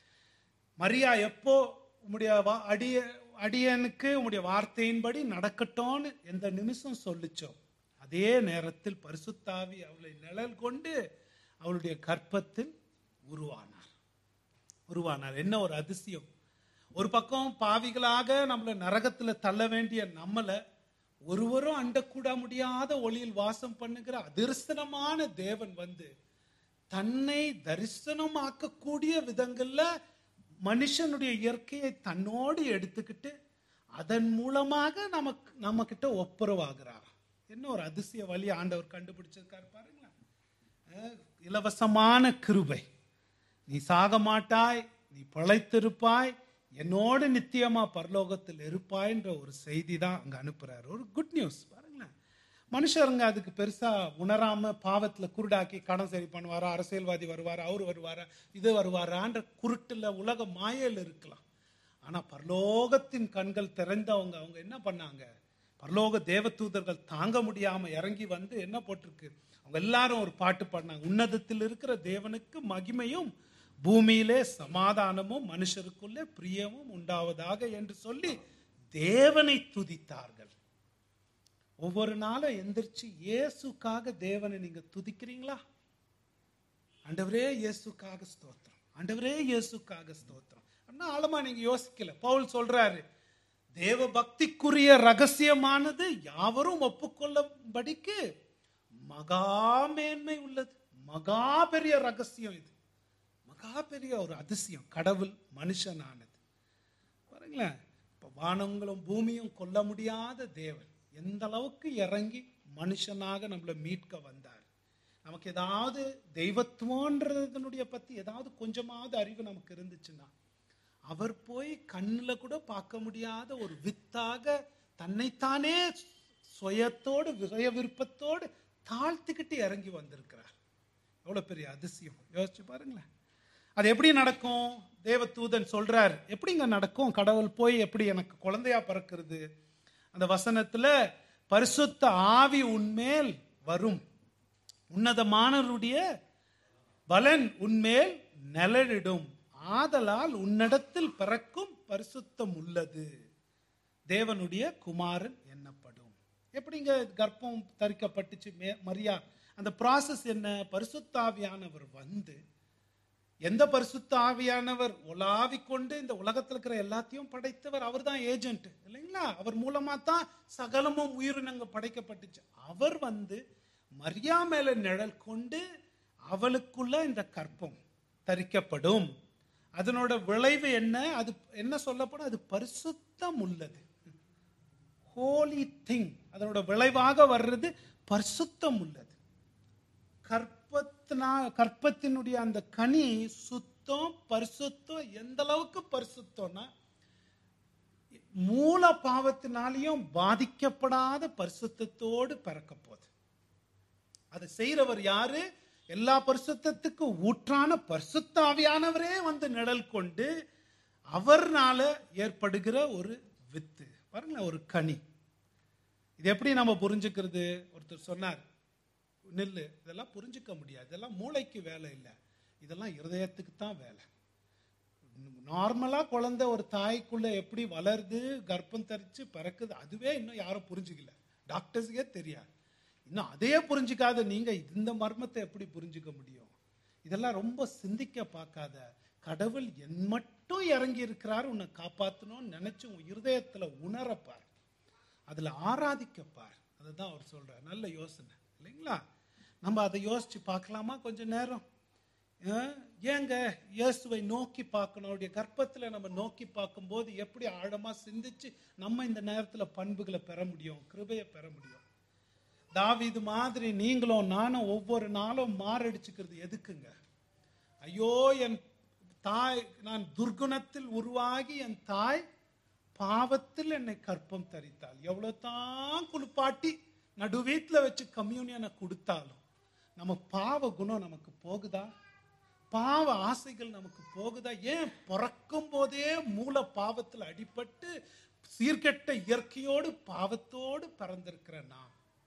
மரியா எப்போ உம்முடைய வா- அடிய அடியனுக்கு உம்முடைய வார்த்தையின்படி நடக்கட்டும்னு எந்த நிமிஷம் சொல்லுச்சோ அதே நேரத்தில் பரிசுத்தாவி அவளை நிழல் கொண்டு அவளுடைய கற்பத்தில் உருவானார் உருவானார் என்ன ஒரு அதிசயம் ஒரு பக்கம் பாவிகளாக நம்மளை நரகத்துல தள்ள வேண்டிய நம்மளை ஒருவரும் அண்டக்கூட முடியாத ஒளியில் வாசம் பண்ணுகிற அதிர்சனமான தேவன் வந்து தன்னை தரிசனமாக்கக்கூடிய விதங்கள்ல மனுஷனுடைய இயற்கையை தன்னோடு எடுத்துக்கிட்டு அதன் மூலமாக நமக்கு நம்ம கிட்ட ஒப்புரவாகிறார் என்ன ஒரு அதிசய வழி ஆண்டவர் கண்டுபிடிச்சிருக்காரு பாருங்களேன் அஹ், இலவசமான கிருபை நீ சாக மாட்டாய் நீ பிழைத்திருப்பாய் என்னோடு நித்தியமா பரலோகத்தில் இருப்பாய்ன்ற ஒரு செய்தி தான் அங்க அனுப்புறாரு ஒரு குட் நியூஸ் பாருங்களேன் மனுஷருங்க அதுக்கு பெருசா உணராம பாவத்துல குருடாக்கி கடன் சரி பண்ணுவாரா அரசியல்வாதி வருவாரா அவர் வருவாரா இது வருவாரான்ற குருட்டுல உலக மாயையில் இருக்கலாம் ஆனா பரலோகத்தின் கண்கள் திறந்தவங்க அவங்க என்ன பண்ணாங்க பரலோக தேவதூதர்கள் தாங்க முடியாம இறங்கி வந்து என்ன போட்டிருக்கு அவங்க எல்லாரும் ஒரு பாட்டு பாடினாங்க உன்னதத்தில் இருக்கிற தேவனுக்கு மகிமையும் பூமியிலே சமாதானமும் மனுஷருக்குள்ளே பிரியமும் உண்டாவதாக என்று சொல்லி தேவனை துதித்தார்கள் ஒவ்வொரு நாளும் எந்திரிச்சு இயேசுக்காக தேவனை நீங்க துதிக்கிறீங்களா ஆண்டவரே இயேசுக்காக ஸ்தோத்திரம் ஆண்டவரே இயேசுக்காக ஸ்தோத்திரம் அண்ணா ஆழமா நீங்க யோசிக்கல பவுல் சொல்றாரு தேவ பக்திக்குரிய ரகசியமானது யாவரும் ஒப்புக்கொள்ளும்படிக்கு மகா மேன்மை உள்ளது மகா பெரிய ரகசியம் இது மகா பெரிய ஒரு அதிசயம் கடவுள் மனுஷனானது பாருங்களேன் இப்போ வானங்களும் பூமியும் கொல்ல முடியாத தேவன் எந்த அளவுக்கு இறங்கி மனுஷனாக நம்மளை மீட்க வந்தார் நமக்கு ஏதாவது தெய்வத்துவன்றதனுடைய பத்தி ஏதாவது கொஞ்சமாவது அறிவு நமக்கு இருந்துச்சுன்னா அவர் போய் கண்ணில் கூட பார்க்க முடியாத ஒரு வித்தாக தன்னைத்தானே சுயத்தோடு விரய விருப்பத்தோடு தாழ்த்துக்கிட்டு இறங்கி வந்திருக்கிறார் எவ்வளவு பெரிய அதிசயம் யோசிச்சு பாருங்களேன் அது எப்படி நடக்கும் தேவதூதன் சொல்றார் எப்படிங்க நடக்கும் கடவுள் போய் எப்படி எனக்கு குழந்தையா பிறக்கிறது அந்த வசனத்துல பரிசுத்த ஆவி உன்மேல் வரும் உன்னதமானவருடைய பலன் உன்மேல் நிழலிடும் ஆதலால் உன்னிடத்தில் பிறக்கும் பரிசுத்தம் உள்ளது தேவனுடைய குமாரன் எண்ணப்படும் எப்படிங்க கர்ப்பம் தரிக்கப்பட்டுச்சு மே- மரியா அந்த ப்ராசஸ் என்ன பரிசுத்தாவியானவர் வந்து எந்த பரிசுத்த ஆவியானவர் உலாவிக் கொண்டு இந்த உலகத்தில் இருக்கிற எல்லாத்தையும் படைத்தவர் அவர் தான் ஏஜென்ட் இல்லைங்களா அவர் மூலமா தான் சகலமும் உயிரினங்க படைக்கப்பட்டுச்சு அவர் வந்து மரியா மேல நிழல் கொண்டு அவளுக்குள்ள இந்த கற்பம் தரிக்கப்படும் அதனோட விளைவு என்ன அது என்ன சொல்லப்படும் அது பரிசுத்தம் உள்ளது ஹோலி திங் அதனோட விளைவாக வர்றது பரிசுத்தம் உள்ளது கற்பத்தினா கற்பத்தினுடைய அந்த கனி சுத்தம் பரிசுத்தம் எந்த அளவுக்கு பரிசுத்தம்னா மூல பாவத்தினாலையும் பாதிக்கப்படாத பரிசுத்தத்தோடு பிறக்க போகுது அதை செய்யறவர் யாரு எல்லா பரிசுத்தத்துக்கு ஊற்றான பரிசுத்த ஆவியானவரே வந்து நிழல் கொண்டு அவர்னால ஏற்படுகிற ஒரு வித்து பாருங்களேன் ஒரு கனி இது எப்படி நம்ம புரிஞ்சுக்கிறது ஒருத்தர் சொன்னார் நில்லு இதெல்லாம் புரிஞ்சுக்க முடியாது இதெல்லாம் மூளைக்கு வேலை இல்லை இதெல்லாம் இருதயத்துக்கு தான் வேலை நார்மலா குழந்தை ஒரு தாய்க்குள்ள எப்படி வளருது கர்ப்பம் தரிச்சு பிறக்குது அதுவே இன்னும் யாரும் புரிஞ்சுக்கல டாக்டர்ஸுக்கே தெரியாது இன்னும் அதையே புரிஞ்சுக்காத நீங்க இந்த மர்மத்தை எப்படி புரிஞ்சுக்க முடியும் இதெல்லாம் ரொம்ப சிந்திக்க பார்க்காத கடவுள் என் மட்டும் இறங்கி இருக்கிறார் உன்னை காப்பாற்றணும்னு நினைச்சு உன் இருதயத்துல உணரப்பார் அதுல ஆராதிக்கப்பார் அதுதான் அவர் சொல்றார் நல்ல யோசனை இல்லைங்களா நம்ம அதை யோசிச்சு பார்க்கலாமா கொஞ்ச நேரம் அஹ், ஏங்க இயேசுவை நோக்கி பார்க்கணும் அவருடைய கர்ப்பத்துல நம்ம நோக்கி பார்க்கும்போது எப்படி ஆழமா சிந்திச்சு நம்ம இந்த நேரத்துல பண்புகளை பெற முடியும் கிருபையை பெற முடியும் தாவீது மாதிரி நீங்களும் நானும் ஒவ்வொரு நாளும் மாரடிச்சுக்கிறது எதுக்குங்க ஐயோ என் தாய் நான் துர்குணத்தில் உருவாகி என் தாய் பாவத்தில் என்னை கற்பம் தரித்தாள் எவ்வளவு தான் குளிப்பாட்டி நடு வீட்டுல வச்சு கம்யூனியனை கொடுத்தாலும் நம்ம பாவ குணம் நமக்கு போகுதா பாவ ஆசைகள் நமக்கு போகுதா ஏன் பிறக்கும் போதே மூல பாவத்தில் அடிபட்டு சீர்கெட்ட இயற்கையோடு பாவத்தோடு பிறந்திருக்கிற நாம்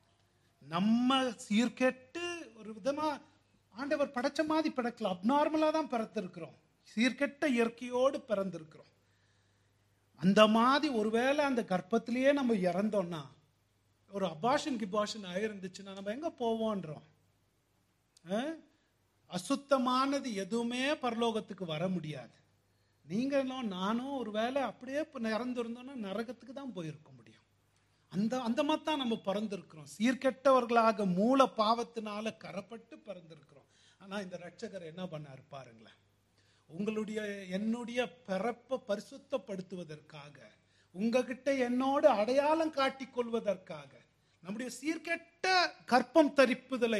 நம்ம சீர்கெட்டு ஒரு விதமா ஆண்டவர் படைச்ச மாதிரி பிறக்கல அப்நார்மலா தான் பிறந்திருக்கிறோம் சீர்கெட்ட இயற்கையோடு பிறந்திருக்கிறோம் அந்த மாதிரி ஒருவேளை அந்த கர்ப்பத்திலேயே நம்ம இறந்தோம்னா ஒரு அபாஷன் கிபாஷன் ஆயிருந்துச்சுன்னா நம்ம எங்க போவோன்றோம் அஹ்? அசுத்தமானது எதுவுமே பரலோகத்துக்கு வர முடியாது நீங்களும் நானும் ஒருவேளை அப்படியே இப்போ இறந்துருந்தோம்னா நரகத்துக்கு தான் போயிருக்க முடியும் அந்த அந்த மாதிரி தான் நம்ம பிறந்திருக்கிறோம் சீர்கெட்டவர்களாக மூல பாவத்தினால கரப்பட்டு பிறந்திருக்கிறோம் ஆனா இந்த ரட்சகர் என்ன பண்ணாரு பாருங்களேன் உங்களுடைய என்னுடைய பிறப்பை பரிசுத்தப்படுத்துவதற்காக உங்ககிட்ட என்னோடு அடையாளம் காட்டிக் கொள்வதற்காக நம்முடைய சீர்கெட்ட கற்பம் தரிப்புதலை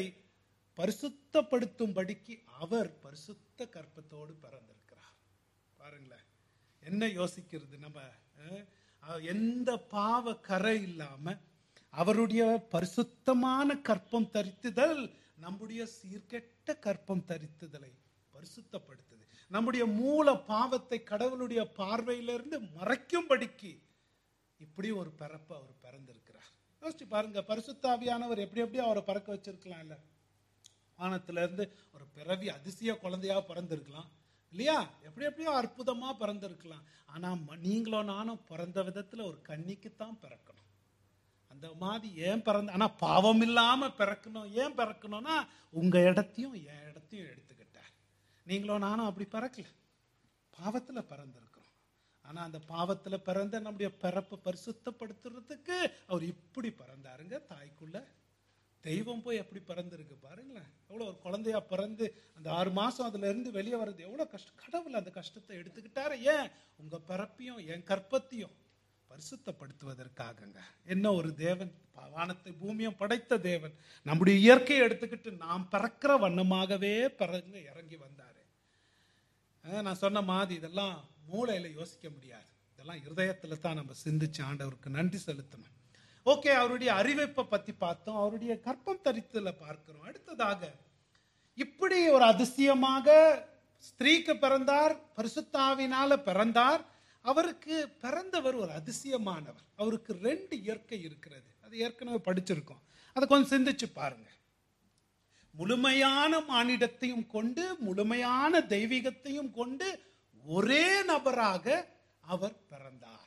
பரிசுத்தப்படுத்தும்படிக்கு அவர் பரிசுத்த கற்பத்தோடு பிறந்திருக்கிறார் பாருங்களேன் என்ன யோசிக்கிறது நம்ம அஹ், அஹ், எந்த பாவ கரை இல்லாம அவருடைய பரிசுத்தமான கற்பம் தரித்துதல் நம்முடைய சீர்கெட்ட கற்பம் தரித்துதலை பரிசுத்தப்படுத்துது நம்முடைய மூல பாவத்தை கடவுளுடைய பார்வையிலிருந்து மறைக்கும்படிக்கு இப்படி ஒரு பிறப்பு அவர் பிறந்திருக்கிறார் யோசிச்சு பாருங்க பரிசுத்தாவியானவர் எப்படி எப்படி அவரை பறக்க வச்சிருக்கலாம் இல்ல வானத்துல இருந்து ஒரு பிறவி அதிசய குழந்தையா பிறந்திருக்கலாம் இல்லையா எப்படி எப்படியோ அற்புதமா பிறந்திருக்கலாம் ஆனா ம- நீங்களும் நானும் பிறந்த விதத்துல ஒரு கன்னிக்குத்தான் பிறக்கணும் அந்த மாதிரி ஏன் பிறந்த ஆனா பாவம் இல்லாம பிறக்கணும் ஏன் பிறக்கணும்னா உங்க இடத்தையும் என் இடத்தையும் எடுத்துக்கிட்டார் நீங்களும் நானும் அப்படி பிறக்கல பாவத்துல பிறந்திருக்கிறோம் ஆனா அந்த பாவத்துல பிறந்த நம்முடைய பிறப்பை பரிசுத்தப்படுத்துறதுக்கு அவர் இப்படி பிறந்தாருங்க தாய்க்குள்ள தெய்வம் போய் எப்படி பிறந்திருக்கு பாருங்களேன் எவ்வளவு ஒரு குழந்தையா பிறந்து அந்த ஆறு மாசம் அதுல இருந்து வெளியே வர்றது எவ்வளவு கஷ்டம் கடவுள் அந்த கஷ்டத்தை எடுத்துக்கிட்டாரு ஏன் உங்க பிறப்பையும் என் கற்பத்தையும் பரிசுத்தப்படுத்துவதற்காகங்க என்ன ஒரு தேவன் வானத்தை பூமியும் படைத்த தேவன் நம்முடைய இயற்கையை எடுத்துக்கிட்டு நாம் பிறக்கிற வண்ணமாகவே பிறந்து இறங்கி வந்தாரு அஹ் நான் சொன்ன மாதிரி இதெல்லாம் மூளையில யோசிக்க முடியாது இதெல்லாம் இருதயத்துல தான் நம்ம சிந்திச்சு ஆண்டவருக்கு நன்றி செலுத்தணும் ஓகே அவருடைய அறிவிப்பை பத்தி பார்த்தோம் அவருடைய கற்பம் தரித்துல பார்க்கிறோம் அடுத்ததாக இப்படி ஒரு அதிசயமாக ஸ்திரீக்கு பிறந்தார் பரிசுத்தாவினால பிறந்தார் அவருக்கு பிறந்தவர் ஒரு அதிசயமானவர் அவருக்கு ரெண்டு இயற்கை இருக்கிறது அது ஏற்கனவே படிச்சிருக்கோம் அதை கொஞ்சம் சிந்திச்சு பாருங்க முழுமையான மானிடத்தையும் கொண்டு முழுமையான தெய்வீகத்தையும் கொண்டு ஒரே நபராக அவர் பிறந்தார்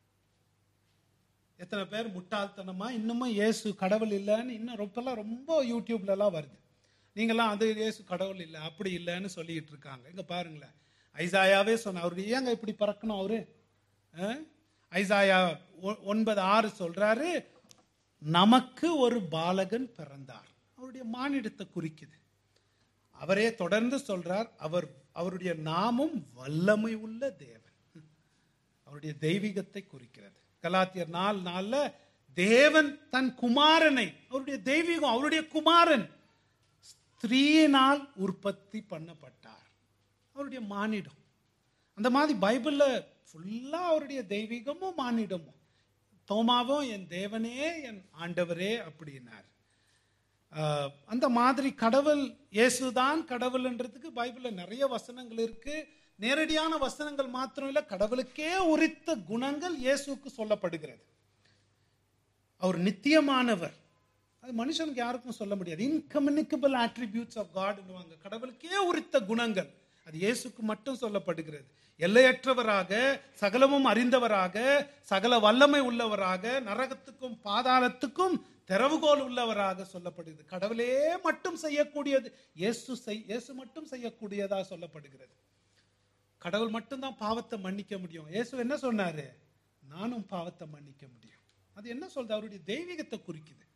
எத்தனை பேர் முட்டாள்தனமா இன்னமும் இயேசு கடவுள் இல்லைன்னு இன்னும் ரொம்பலாம் ரொம்ப யூடியூப்ல எல்லாம் வருது நீங்களாம் அது இயேசு கடவுள் இல்லை அப்படி இல்லைன்னு சொல்லிட்டு இருக்காங்க இங்க பாருங்களேன் ஐசாயாவே சொன்ன அவரு ஏங்க இப்படி பிறக்கணும் அவரு அஹ்? ஐசாயா ஒ- ஒன்பது ஆறு சொல்றாரு நமக்கு ஒரு பாலகன் பிறந்தார் அவருடைய மானிடத்தை குறிக்குது அவரே தொடர்ந்து சொல்றார் அவர் அவருடைய நாமும் வல்லமை உள்ள தேவன் அவருடைய தெய்வீகத்தை குறிக்கிறது கலாத்தியர் நாள் நாள்ல தேவன் தன் குமாரனை அவருடைய தெய்வீகம் அவருடைய குமாரன் ஸ்திரீயினால் உற்பத்தி பண்ணப்பட்டார் அவருடைய மானிடம் அந்த மாதிரி பைபிள்ல ஃபுல்லா அவருடைய தெய்வீகமும் மானிடமும் தோமாவும் என் தேவனே என் ஆண்டவரே அப்படின்னார் ஆஹ் அந்த மாதிரி கடவுள் இயேசுதான் கடவுள்ன்றதுக்கு பைபிள்ல நிறைய வசனங்கள் இருக்கு நேரடியான வசனங்கள் மாத்திரம் இல்ல கடவுளுக்கே உரித்த குணங்கள் இயேசுக்கு சொல்லப்படுகிறது அவர் நித்தியமானவர் அது மனுஷனுக்கு யாருக்கும் சொல்ல முடியாது இன்கம்யூனிகபிள் attributes ஆஃப் காட்னுவாங்க கடவுளுக்கே உரித்த குணங்கள் அது இயேசுக்கு மட்டும் சொல்லப்படுகிறது எல்லையற்றவராக சகலமும் அறிந்தவராக சகல வல்லமை உள்ளவராக நரகத்துக்கும் பாதாளத்துக்கும் திறவுகோல் உள்ளவராக சொல்லப்படுகிறது கடவுளே மட்டும் செய்யக்கூடியது இயேசு செய் இயேசு மட்டும் செய்யக்கூடியதா சொல்லப்படுகிறது கடவுள் மட்டும்தான் பாவத்தை மன்னிக்க முடியும் இயேசு என்ன சொன்னாரு நானும் பாவத்தை மன்னிக்க முடியும் அது என்ன சொல்றது அவருடைய தெய்வீகத்தை குறிக்குது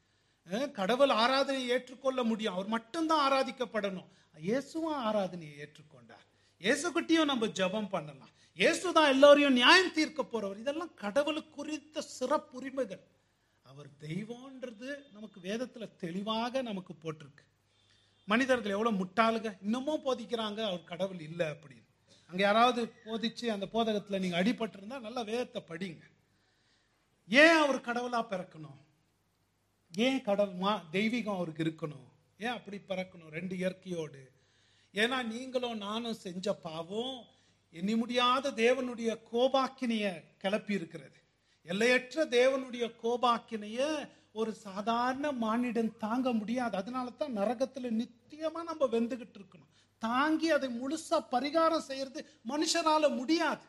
அஹ், கடவுள் ஆராதனையை ஏற்றுக்கொள்ள முடியும் அவர் மட்டும்தான் ஆராதிக்கப்படணும் இயேசுவும் ஆராதனையை ஏற்றுக்கொண்டார் இயேசுகிட்டையும் நம்ம ஜெபம் பண்ணலாம் இயேசு தான் எல்லோரையும் நியாயம் தீர்க்க போறவர் இதெல்லாம் கடவுளுக்கு குறித்த சிறப்புரிமைகள் அவர் தெய்வம்ன்றது நமக்கு வேதத்துல தெளிவாக நமக்கு போட்டிருக்கு மனிதர்கள் எவ்வளவு முட்டாளுங்க இன்னமும் போதிக்கிறாங்க அவர் கடவுள் இல்லை அப்படின்னு அங்க யாராவது போதிச்சு அந்த போதகத்துல நீங்க அடிபட்டிருந்தா நல்லா வேதத்தை படிங்க ஏன் அவர் கடவுளா பிறக்கணும் ஏன் கடவுள் மா தெய்வீகம் அவருக்கு இருக்கணும் ஏன் அப்படி பிறக்கணும் ரெண்டு இயற்கையோடு ஏன்னா நீங்களும் நானும் செஞ்ச பாவம் எண்ணி முடியாத தேவனுடைய கோபாக்கினைய கிளப்பி இருக்கிறது எல்லையற்ற தேவனுடைய கோபாக்கினைய ஒரு சாதாரண மானிடன் தாங்க முடியாது அதனால தான் நரகத்துல நித்தியமா நம்ம வெந்துகிட்டு இருக்கணும் தாங்கி அதை முழுசா பரிகாரம் செய்யறது மனுஷனால முடியாது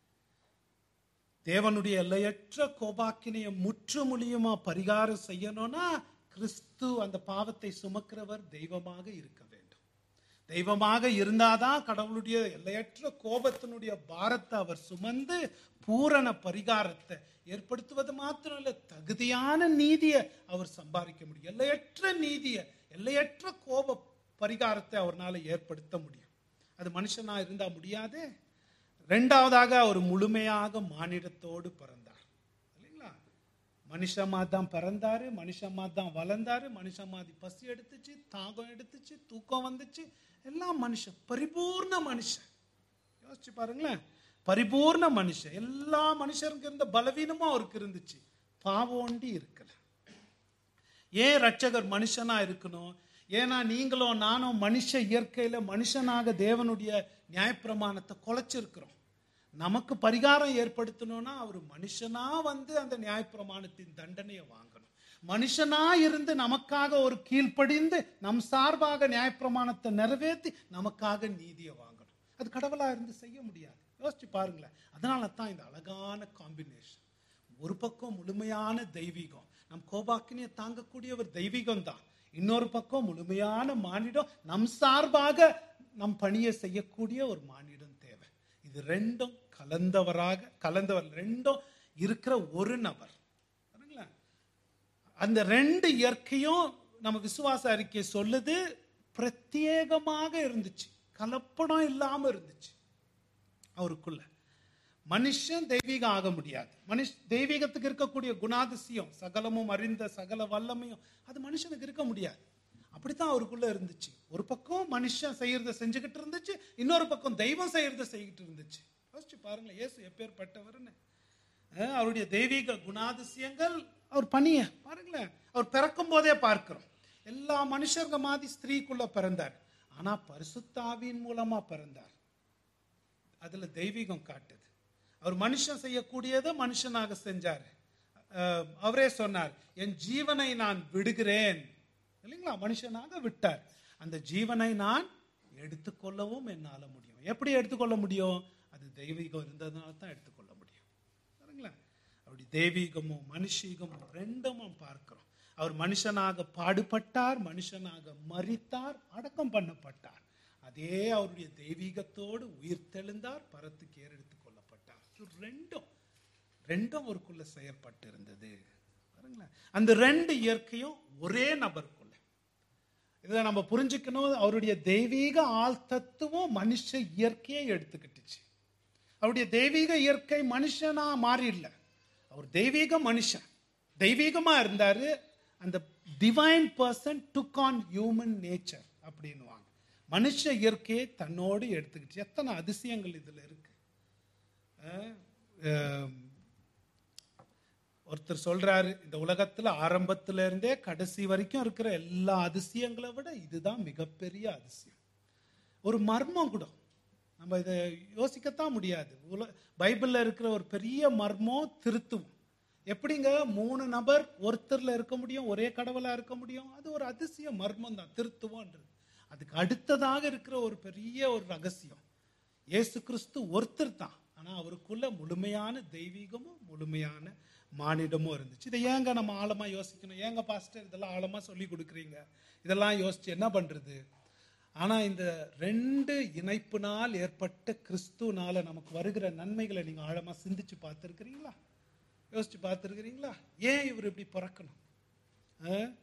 தேவனுடைய எல்லையற்ற கோபாக்கினைய முற்றுமுழியுமா பரிகாரம் செய்யணும்னா கிறிஸ்து அந்த பாவத்தை சுமக்கிறவர் தெய்வமாக இருக்க வேண்டும் தெய்வமாக இருந்தாதான் கடவுளுடைய எல்லையற்ற கோபத்தினுடைய பாரத்தை அவர் சுமந்து பூரண பரிகாரத்தை ஏற்படுத்துவது மாத்திரம் இல்ல தகுதியான நீதியை அவர் சம்பாதிக்க முடியும் எல்லையற்ற நீதியை எல்லையற்ற கோப பரிகாரத்தை அவர்னால ஏற்படுத்த முடியும் அது மனுஷனா இருந்தா முடியாதே ரெண்டாவதாக அவர் முழுமையாக மானிடத்தோடு பிறந்தார் இல்லைங்களா மனுஷமா தான் பிறந்தாரு மனுஷமா தான் வளர்ந்தாரு மனுஷமாதி பசி எடுத்துச்சு தாகம் எடுத்துச்சு தூக்கம் வந்துச்சு எல்லாம் மனுஷன் பரிபூர்ண மனுஷன் யோசிச்சு பாருங்களேன் பரிபூர்ண மனுஷன் எல்லா மனுஷருக்கு இருந்த பலவீனமும் அவருக்கு இருந்துச்சு பாவம் ஒண்டி இருக்கல ஏன் ரட்சகர் மனுஷனா இருக்கணும் ஏன்னா நீங்களும் நானும் மனுஷ இயற்கையில மனுஷனாக தேவனுடைய நியாயப்பிரமாணத்தை குலைச்சிருக்கிறோம் நமக்கு பரிகாரம் ஏற்படுத்தணும்னா அவர் மனுஷனா வந்து அந்த நியாயப்பிரமாணத்தின் தண்டனையை வாங்கணும் மனுஷனா இருந்து நமக்காக ஒரு கீழ்ப்படிந்து நம் சார்பாக நியாயப்பிரமாணத்தை நிறைவேற்றி நமக்காக நீதியை வாங்கணும் அது கடவுளா இருந்து செய்ய முடியாது யோசிச்சு பாருங்களேன் அதனால தான் இந்த அழகான காம்பினேஷன் ஒரு பக்கம் முழுமையான தெய்வீகம் நம் கோபாக்கினியை தாங்கக்கூடியவர் தெய்வீகம் தான் இன்னொரு பக்கம் முழுமையான மானிடம் நம் சார்பாக நம் பணியை செய்யக்கூடிய ஒரு மானிடம் தேவை இது ரெண்டும் கலந்தவராக கலந்தவர் ரெண்டும் இருக்கிற ஒரு நபர் பாருங்களேன் அந்த ரெண்டு இயற்கையும் நம்ம விசுவாச அறிக்கை சொல்லுது பிரத்யேகமாக இருந்துச்சு கலப்படம் இல்லாம இருந்துச்சு அவருக்குள்ள மனுஷன் தெய்வீகம் ஆக முடியாது மனுஷ் தெய்வீகத்துக்கு இருக்கக்கூடிய குணாதிசயம் சகலமும் அறிந்த சகல வல்லமையும் அது மனுஷனுக்கு இருக்க முடியாது அப்படித்தான் அவருக்குள்ள இருந்துச்சு ஒரு பக்கம் மனுஷன் செய்யறத செஞ்சுக்கிட்டு இருந்துச்சு இன்னொரு பக்கம் தெய்வம் செய்யறத செய்துட்டு இருந்துச்சு யோசிச்சு பாருங்களேன் இயேசு எப்பேற்பட்டவர்னு அஹ் அவருடைய தெய்வீக குணாதிசயங்கள் அவர் பணிய பாருங்களேன் அவர் பிறக்கும் போதே பார்க்கிறோம் எல்லா மனுஷங்க மாதிரி ஸ்திரீக்குள்ள பிறந்தார் ஆனா பரிசுத்தாவின் மூலமா பிறந்தார் அதுல தெய்வீகம் காட்டுது அவர் மனுஷன் செய்யக்கூடியதை மனுஷனாக செஞ்சார் அஹ் அவரே சொன்னார் என் ஜீவனை நான் விடுகிறேன் இல்லைங்களா மனுஷனாக விட்டார் அந்த ஜீவனை நான் எடுத்துக்கொள்ளவும் என்னால முடியும் எப்படி எடுத்துக்கொள்ள முடியும் அது தெய்வீகம் இருந்ததுனால தான் எடுத்துக்கொள்ள முடியும் பாருங்களேன் அப்படி தெய்வீகமும் மனுஷீகமும் ரெண்டும் நாம் பார்க்கிறோம் அவர் மனுஷனாக பாடுபட்டார் மனுஷனாக மரித்தார் அடக்கம் பண்ணப்பட்டார் அதே அவருடைய தெய்வீகத்தோடு உயிர் தெழுந்தார் பரத்துக்கு ஏறெடுத்துக் கொள்ளப்பட்டார் இது ரெண்டும் ரெண்டும் அவருக்குள்ள செயல்பட்டு இருந்தது பாருங்களேன் அந்த ரெண்டு இயற்கையும் ஒரே நபருக்குள்ள இதை நம்ம புரிஞ்சுக்கணும் அவருடைய தெய்வீக ஆள் தத்துவம் மனுஷ இயற்கையை எடுத்துக்கிட்டுச்சு அவருடைய தெய்வீக இயற்கை மனுஷனா மாறிடல அவர் தெய்வீக மனுஷன் தெய்வீகமா இருந்தாரு அந்த divine person took on human nature அப்படின்னுவாங்க மனுஷ இயற்கையை தன்னோடு எடுத்துக்கிச்சு எத்தனை அதிசயங்கள் இதுல இருக்கு அஹ், அஹ், ஒருத்தர் சொல்றாரு இந்த உலகத்துல ஆரம்பத்துல இருந்தே கடைசி வரைக்கும் இருக்கிற எல்லா அதிசயங்களை விட இதுதான் மிகப்பெரிய அதிசயம் ஒரு மர்மம் கூட நம்ம இதை யோசிக்கத்தான் முடியாது உல பைபிள்ல இருக்கிற ஒரு பெரிய மர்மம் திருத்துவம் எப்படிங்க மூணு நபர் ஒருத்தர்ல இருக்க முடியும் ஒரே கடவுளா இருக்க முடியும் அது ஒரு அதிசய மர்மம் தான் திருத்துவம்ன்றது அதுக்கு அடுத்ததாக இருக்கிற ஒரு பெரிய ஒரு ரகசியம் இயேசு கிறிஸ்து ஒருத்தர் தான் ஆனா அவருக்குள்ள முழுமையான தெய்வீகமும் முழுமையான மானிடமும் இருந்துச்சு இதை ஏங்க நம்ம ஆழமா யோசிக்கணும் ஏங்க பாஸ்டர் இதெல்லாம் ஆழமா சொல்லி கொடுக்குறீங்க இதெல்லாம் யோசிச்சு என்ன பண்றது ஆனா இந்த ரெண்டு இணைப்பினால் ஏற்பட்ட கிறிஸ்துனால நமக்கு வருகிற நன்மைகளை நீங்க ஆழமா சிந்திச்சு பார்த்துருக்கிறீங்களா யோசிச்சு பார்த்துருக்கிறீங்களா ஏன் இவர் இப்படி பிறக்கணும் ஆ?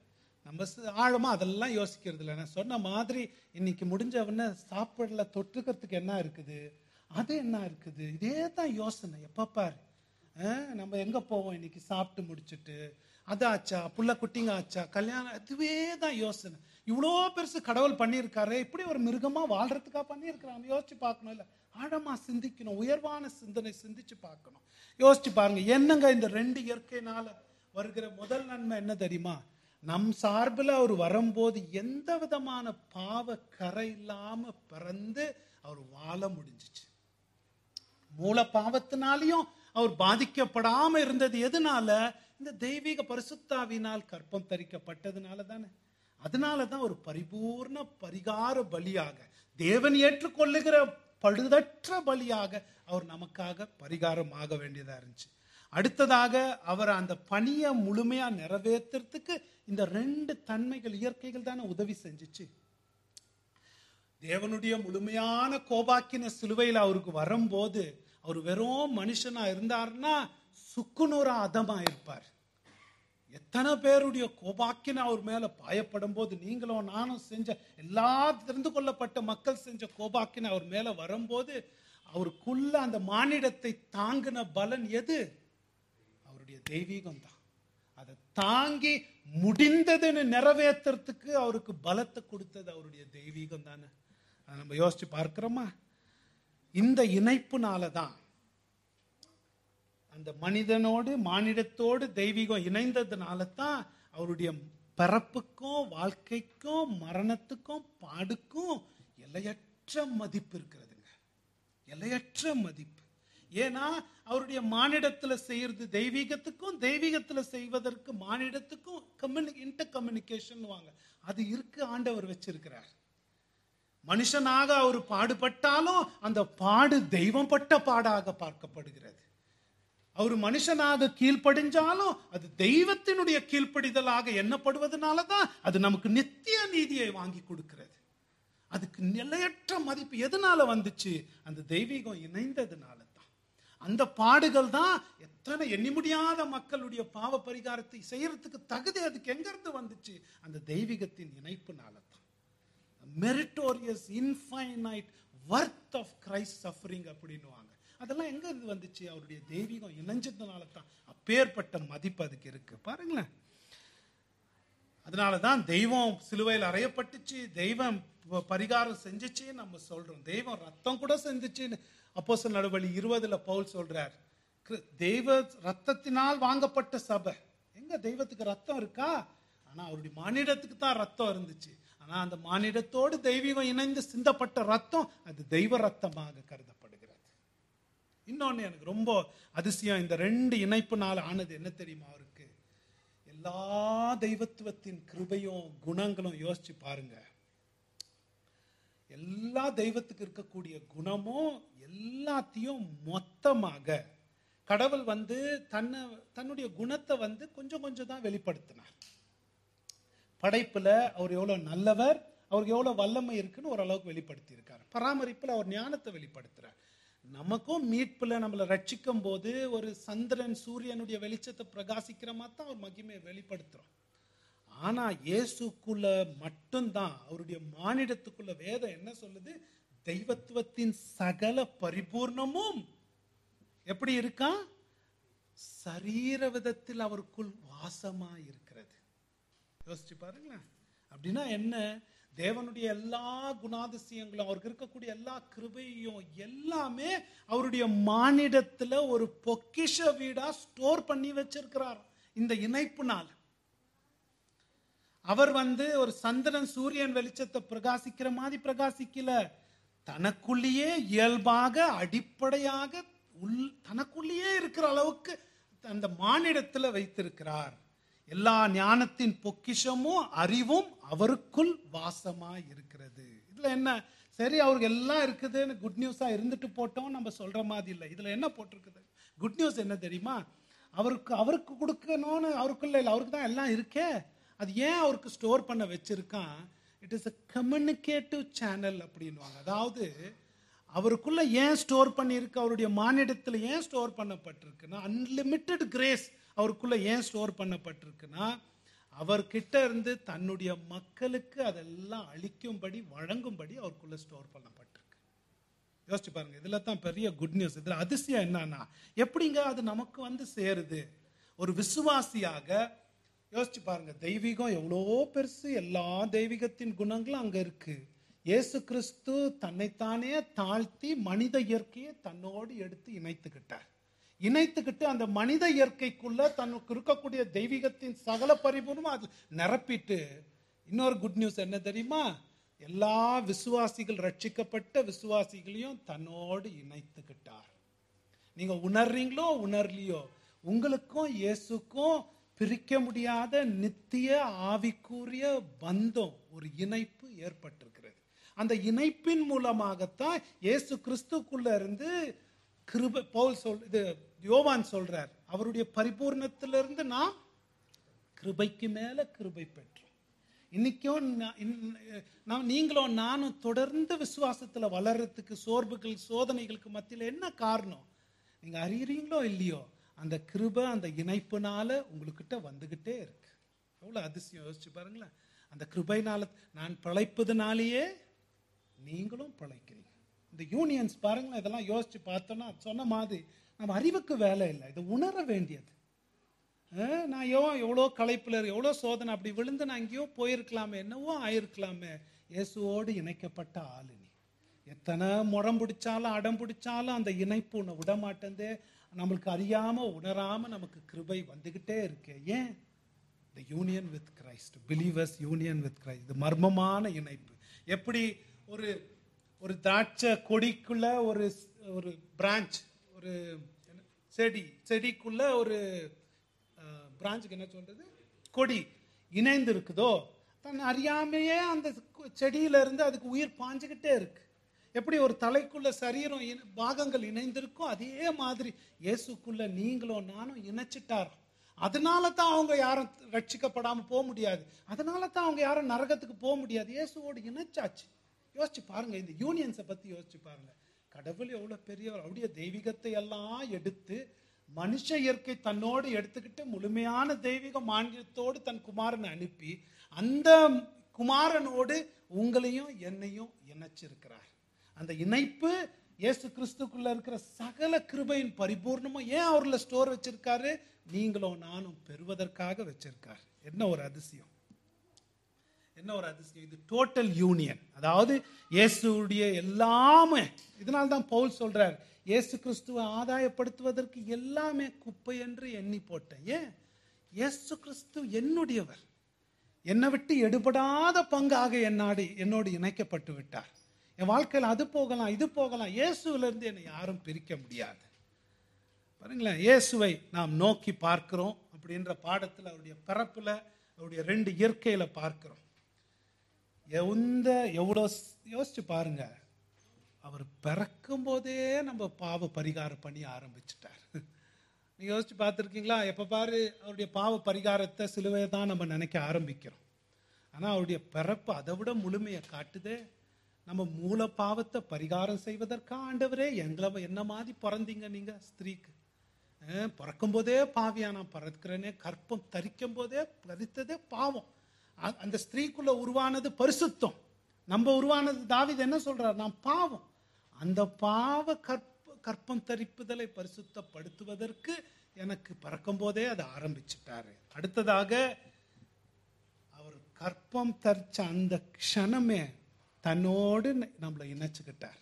நம்ம ச- ஆழமா அதெல்லாம் யோசிக்கிறது இல்லை நான் சொன்ன மாதிரி இன்னைக்கு முடிஞ்சவன சாப்பிடல தொட்டுக்கிறதுக்கு என்ன இருக்குது அது என்ன இருக்குது இதே தான் யோசனை எப்ப பாரு அஹ், நம்ம எங்க போவோம் இன்னைக்கு சாப்பிட்டு முடிச்சுட்டு அது ஆச்சா புள்ள குட்டிங்க ஆச்சா கல்யாணம் அதுவே தான் யோசனை இவ்வளோ பெருசு கடவுள் பண்ணியிருக்காரு இப்படி ஒரு மிருகமா வாழ்றதுக்கா பண்ணியிருக்கிறான் யோசிச்சு பார்க்கணும் இல்ல ஆழமா சிந்திக்கணும் உயர்வான சிந்தனை சிந்திச்சு பார்க்கணும் யோசிச்சு பாருங்க என்னங்க இந்த ரெண்டு இயற்கையினால வருகிற முதல் நன்மை என்ன தெரியுமா நம் சார்பில் அவர் வரும்போது எந்த விதமான பாவ கரை இல்லாம பிறந்து அவர் வாழ முடிஞ்சிச்சு மூல பாவத்தினாலையும் அவர் பாதிக்கப்படாம இருந்தது எதனால இந்த தெய்வீக பரிசுத்தாவினால் கற்பம் தரிக்கப்பட்டதுனால தானே அதனால தான் ஒரு பரிபூர்ண பரிகார பலியாக தேவன் ஏற்றுக்கொள்ளுகிற பழுதற்ற பலியாக அவர் நமக்காக பரிகாரம் ஆக வேண்டியதா இருந்துச்சு அடுத்ததாக அவர் அந்த பணியை முழுமையா நிறைவேற்றுறதுக்கு இந்த ரெண்டு தன்மைகள் இயற்கைகள் தானே உதவி செஞ்சுச்சு தேவனுடைய முழுமையான கோபாக்கின சிலுவையில் அவருக்கு வரும்போது அவர் வெறும் மனுஷனா இருந்தாருன்னா சுக்குநூறா அதமா இருப்பார் எத்தனை பேருடைய கோபாக்கின அவர் மேல பாயப்படும் போது நீங்களும் நானும் செஞ்ச எல்லா தெரிந்து கொள்ளப்பட்ட மக்கள் செஞ்ச கோபாக்கின அவர் மேல வரும்போது அவருக்குள்ள அந்த மானிடத்தை தாங்கின பலன் எது அவருடைய தெய்வீகம் தான் அதை தாங்கி முடிந்ததுன்னு நிறைவேற்றுறதுக்கு அவருக்கு பலத்தை கொடுத்தது அவருடைய தெய்வீகம் தானே அதை நம்ம யோசிச்சு பார்க்கிறோமா இந்த இணைப்புனால தான் அந்த மனிதனோடு மானிடத்தோடு தெய்வீகம் இணைந்ததுனால தான் அவருடைய பிறப்புக்கும் வாழ்க்கைக்கும் மரணத்துக்கும் பாடுக்கும் எல்லையற்ற மதிப்பு இருக்கிறதுங்க எல்லையற்ற மதிப்பு ஏன்னா அவருடைய மானிடத்துல செய்யறது தெய்வீகத்துக்கும் தெய்வீகத்துல செய்வதற்கு மானிடத்துக்கும் கம்யூனி இன்டர் கம்யூனிகேஷன் வாங்க அது இருக்கு ஆண்டவர் வச்சிருக்கிறார் மனுஷனாக அவர் பாடுபட்டாலும் அந்த பாடு தெய்வம் பட்ட பாடாக பார்க்கப்படுகிறது அவர் மனுஷனாக கீழ்ப்படிஞ்சாலும் அது தெய்வத்தினுடைய கீழ்ப்படிதலாக எண்ணப்படுவதனால தான் அது நமக்கு நித்திய நீதியை வாங்கி கொடுக்கிறது அதுக்கு நிலையற்ற மதிப்பு எதனால வந்துச்சு அந்த தெய்வீகம் இணைந்ததுனால தான் அந்த பாடுகள் தான் எத்தனை எண்ணி முடியாத மக்களுடைய பாவ பரிகாரத்தை செய்யறதுக்கு தகுதி அதுக்கு எங்க இருந்து வந்துச்சு அந்த தெய்வீகத்தின் இணைப்புனால தான் meritorious infinite worth of Christ suffering அப்படின்னுவாங்க அதெல்லாம் எங்க இருந்து வந்துச்சு அவருடைய தெய்வீகம் இணைஞ்சதுனால தான் அப்பேற்பட்ட மதிப்பு அதுக்கு இருக்கு பாருங்களேன் அதனால தான் தெய்வம் சிலுவையில் அறையப்பட்டுச்சு தெய்வம் ப- பரிகாரம் செஞ்சுச்சு நம்ம சொல்றோம் தெய்வம் ரத்தம் கூட செஞ்சுச்சுன்னு அப்போஸ்தலர் நடவழி இருபதுல பவுல் சொல்றார் கிரு- தெய்வ ரத்தத்தினால் வாங்கப்பட்ட சபை எங்க தெய்வத்துக்கு ரத்தம் இருக்கா ஆனா அவருடைய மானிடத்துக்கு தான் ரத்தம் இருந்துச்சு ஆனா அந்த மானிடத்தோடு தெய்வீகம் இணைந்து சிந்தப்பட்ட ரத்தம் அது தெய்வ ரத்தமாக கருதப்படுகிறது இன்னொன்னு எனக்கு ரொம்ப அதிசயம் இந்த ரெண்டு இணைப்புனால ஆனது என்ன தெரியுமா அவருக்கு எல்லா தெய்வத்துவத்தின் கிருபையும் குணங்களும் யோசிச்சு பாருங்க எல்லா தெய்வத்துக்கு இருக்கக்கூடிய குணமும் எல்லாத்தையும் மொத்தமாக கடவுள் வந்து தன்னை தன்னுடைய குணத்தை வந்து கொஞ்சம் கொஞ்சம் தான் வெளிப்படுத்தினார் படைப்புல அவர் எவ்வளவு நல்லவர் அவருக்கு எவ்வளவு வல்லமை இருக்குன்னு ஓரளவுக்கு வெளிப்படுத்தி இருக்காரு பராமரிப்புல அவர் ஞானத்தை வெளிப்படுத்துறார் நமக்கும் மீட்புல நம்மளை ரட்சிக்கும் போது ஒரு சந்திரன் சூரியனுடைய வெளிச்சத்தை பிரகாசிக்கிற மாதிரி தான் அவர் மகிமையை வெளிப்படுத்துறோம் ஆனா இயேசுக்குள்ள மட்டும்தான் அவருடைய மானிடத்துக்குள்ள வேதம் என்ன சொல்லுது தெய்வத்துவத்தின் சகல பரிபூர்ணமும் எப்படி இருக்கா சரீர விதத்தில் அவருக்குள் வாசமா இருக்கிறது யோசிச்சு பாருங்களேன் அப்படின்னா என்ன தேவனுடைய எல்லா குணாதிசயங்களும் அவருக்கு இருக்கக்கூடிய எல்லா கிருபையும் எல்லாமே அவருடைய மானிடத்துல ஒரு பொக்கிஷ வீடா ஸ்டோர் பண்ணி வச்சிருக்கிறார் இந்த இணைப்புனால அவர் வந்து ஒரு சந்திரன் சூரியன் வெளிச்சத்தை பிரகாசிக்கிற மாதிரி பிரகாசிக்கல தனக்குள்ளேயே இயல்பாக அடிப்படையாக உள் தனக்குள்ளேயே இருக்கிற அளவுக்கு அந்த மானிடத்துல வைத்திருக்கிறார் எல்லா ஞானத்தின் பொக்கிஷமும் அறிவும் அவருக்குள் வாசமா இருக்கிறது இதுல என்ன சரி அவருக்கு எல்லாம் இருக்குதுன்னு குட் நியூஸா இருந்துட்டு போட்டோம் நம்ம சொல்ற மாதிரி இல்லை இதுல என்ன போட்டிருக்குது குட் நியூஸ் என்ன தெரியுமா அவருக்கு அவருக்கு கொடுக்கணும்னு அவருக்குள்ள இல்லை அவருக்கு தான் எல்லாம் இருக்கே அது ஏன் அவருக்கு ஸ்டோர் பண்ண வச்சிருக்கான் it is a communicative channel அப்படின்வாங்க அதாவது அவருக்குள்ள ஏன் ஸ்டோர் பண்ணியிருக்கு அவருடைய மானிடத்தில் ஏன் ஸ்டோர் பண்ணப்பட்டிருக்குன்னா அன்லிமிட்டெட் கிரேஸ் அவருக்குள்ள ஏன் ஸ்டோர் பண்ணப்பட்டிருக்குன்னா அவர்கிட்ட இருந்து தன்னுடைய மக்களுக்கு அதெல்லாம் அளிக்கும்படி வழங்கும்படி அவருக்குள்ள ஸ்டோர் பண்ணப்பட்டிருக்கு யோசிச்சு பாருங்க இதுல தான் பெரிய குட் நியூஸ் இதுல அதிசயம் என்னன்னா எப்படிங்க அது நமக்கு வந்து சேருது ஒரு விசுவாசியாக யோசிச்சு பாருங்க தெய்வீகம் எவ்வளோ பெருசு எல்லா தெய்வீகத்தின் குணங்களும் அங்க இருக்கு இயேசு கிறிஸ்து தன்னைத்தானே தாழ்த்தி மனித இயற்கையை தன்னோடு எடுத்து இணைத்துக்கிட்டார் இணைத்துக்கிட்டு அந்த மனித இயற்கைக்குள்ள தனக்கு இருக்கக்கூடிய தெய்வீகத்தின் சகல பரிபூர்ணமும் அது நிரப்பிட்டு இன்னொரு குட் நியூஸ் என்ன தெரியுமா எல்லா விசுவாசிகள் ரட்சிக்கப்பட்ட விசுவாசிகளையும் தன்னோடு இணைத்துக்கிட்டார் நீங்க உணர்றீங்களோ உணர்லையோ உங்களுக்கும் இயேசுக்கும் பிரிக்க முடியாத நித்திய ஆவிக்குரிய பந்தம் ஒரு இணைப்பு ஏற்பட்டிருக்கிறது அந்த இணைப்பின் மூலமாகத்தான் இயேசு கிறிஸ்துக்குள்ள இருந்து கிருப பவுல் சொல் இது யோவான் சொல்றார் அவருடைய பரிபூர்ணத்திலிருந்து நாம் கிருபைக்கு மேல கிருபை பெற்றோம் இன்னைக்கும் நா- இன்- நாம் நீங்களும் நானும் தொடர்ந்து விசுவாசத்துல வளர்றதுக்கு சோர்வுகள் சோதனைகளுக்கு மத்தியில என்ன காரணம் நீங்க அறியறீங்களோ இல்லையோ அந்த கிருபை அந்த இணைப்புனால உங்களுக்கிட்ட வந்துகிட்டே இருக்கு எவ்வளவு அதிசயம் யோசிச்சு பாருங்களேன் அந்த கிருபைனால நான் பிழைப்பதுனாலேயே நீங்களும் பிழைக்கிறீங்க இந்த யூனியன்ஸ் பாருங்களேன் இதெல்லாம் யோசிச்சு பார்த்தோன்னா சொன்ன மாதிரி நம்ம அறிவுக்கு வேலை இல்லை இது உணர வேண்டியது அஹ், நான் எவ்வளோ எவ்வளோ களைப்புல இரு- எவ்வளோ சோதனை அப்படி விழுந்து நான் எங்கேயோ போயிருக்கலாமே என்னவோ ஆயிருக்கலாமே இயேசுவோடு இணைக்கப்பட்ட ஆளு நீ எத்தனை முறம் பிடிச்சாலும் அடம் பிடிச்சாலும் அந்த இணைப்பு உன்னை விட மாட்டேந்தே நம்மளுக்கு அறியாம உணராம நமக்கு கிருபை வந்துகிட்டே இருக்கு ஏன் the union with Christ believers union with Christ இது மர்மமான இணைப்பு எப்படி ஒரு ஒரு திராட்சை கொடிக்குள்ள ஒரு ஒரு பிரான்ச் ஒரு என்ன, செடி செடிக்குள்ள ஒரு பிரான்ச்சுக்கு என்ன சொல்றது கொடி இணைந்து இருக்குதோ தன் அறியாமையே அந்த கு- செடியில இருந்து அதுக்கு உயிர் பாஞ்சுக்கிட்டே இருக்கு எப்படி ஒரு தலைக்குள்ள சரீரம் இணை- பாகங்கள் இணைந்திருக்கோ அதே மாதிரி இயேசுக்குள்ள நீங்களும் நானும் இணைச்சிட்டார் அதனால தான் அவங்க யாரும் ரட்சிக்கப்படாம போக முடியாது அதனால தான் அவங்க யாரும் நரகத்துக்கு போக முடியாது இயேசுவோடு இணைச்சாச்சு யோசிச்சு பாருங்க இந்த யூனியன்ஸை பத்தி யோசிச்சு பாருங்க கடவுள் எவ்வளவு பெரியவர் அவருடைய தெய்வீகத்தை எல்லாம் எடுத்து மனுஷ இயற்கை தன்னோடு எடுத்துக்கிட்டு முழுமையான தெய்வீக மாநிலத்தோடு தன் குமாரனை அனுப்பி அந்த குமாரனோடு உங்களையும் என்னையும் இணைச்சிருக்கிறார் அந்த இணைப்பு இயேசு கிறிஸ்துக்குள்ள இருக்கிற சகல கிருபையின் பரிபூர்ணமும் ஏன் அவர்ல ஸ்டோர் வச்சிருக்காரு நீங்களும் நானும் பெறுவதற்காக வச்சிருக்கார் என்ன ஒரு அதிசயம் என்ன ஒரு அதிசயம் இது டோட்டல் யூனியன் அதாவது இயேசுடைய எல்லாமே இதனால தான் பவுல் சொல்றார் இயேசு கிறிஸ்துவை ஆதாயப்படுத்துவதற்கு எல்லாமே குப்பை என்று எண்ணி போட்டேன் ஏன் இயேசு கிறிஸ்து என்னுடையவர் என்னை விட்டு எடுபடாத பங்காக என்னாடு என்னோடு இணைக்கப்பட்டு விட்டார் என் வாழ்க்கையில் அது போகலாம் இது போகலாம் இயேசுவில இருந்து என்னை யாரும் பிரிக்க முடியாது பாருங்களேன் இயேசுவை நாம் நோக்கி பார்க்கிறோம் அப்படின்ற பாடத்தில் அவருடைய பிறப்புல அவருடைய ரெண்டு இயற்கையில பார்க்கிறோம் எந்த எவ்வளோ யோசிச்சு பாருங்க அவர் பிறக்கும் போதே நம்ம பாவ பரிகாரம் பண்ணி ஆரம்பிச்சிட்டார் நீங்க யோசிச்சு பார்த்துருக்கீங்களா எப்ப பாரு அவருடைய பாவ பரிகாரத்தை சிலுவையை தான் நம்ம நினைக்க ஆரம்பிக்கிறோம் ஆனா அவருடைய பிறப்பு அதை விட முழுமையை காட்டுதே நம்ம மூல பாவத்தை பரிகாரம் செய்வதற்கா ஆண்டவரே எங்களை என்ன மாதிரி பிறந்தீங்க நீங்க ஸ்திரீக்கு அஹ், பிறக்கும் போதே பாவியா நான் பிறக்கிறேனே கற்பம் தரிக்கும் போதே பறித்ததே பாவம் அ- அந்த ஸ்திரீக்குள்ள உருவானது பரிசுத்தம் நம்ம உருவானது தாவீது என்ன சொல்றார் நான் பாவம் அந்த பாவ கற்ப கற்பம் தரிப்புதலை பரிசுத்தப்படுத்துவதற்கு எனக்கு பிறக்கும் போதே அதை ஆரம்பிச்சிட்டாரு அடுத்ததாக அவர் கற்பம் தரிச்ச அந்த க்ஷணமே தன்னோடு ந- நம்மளை இணைச்சுக்கிட்டார்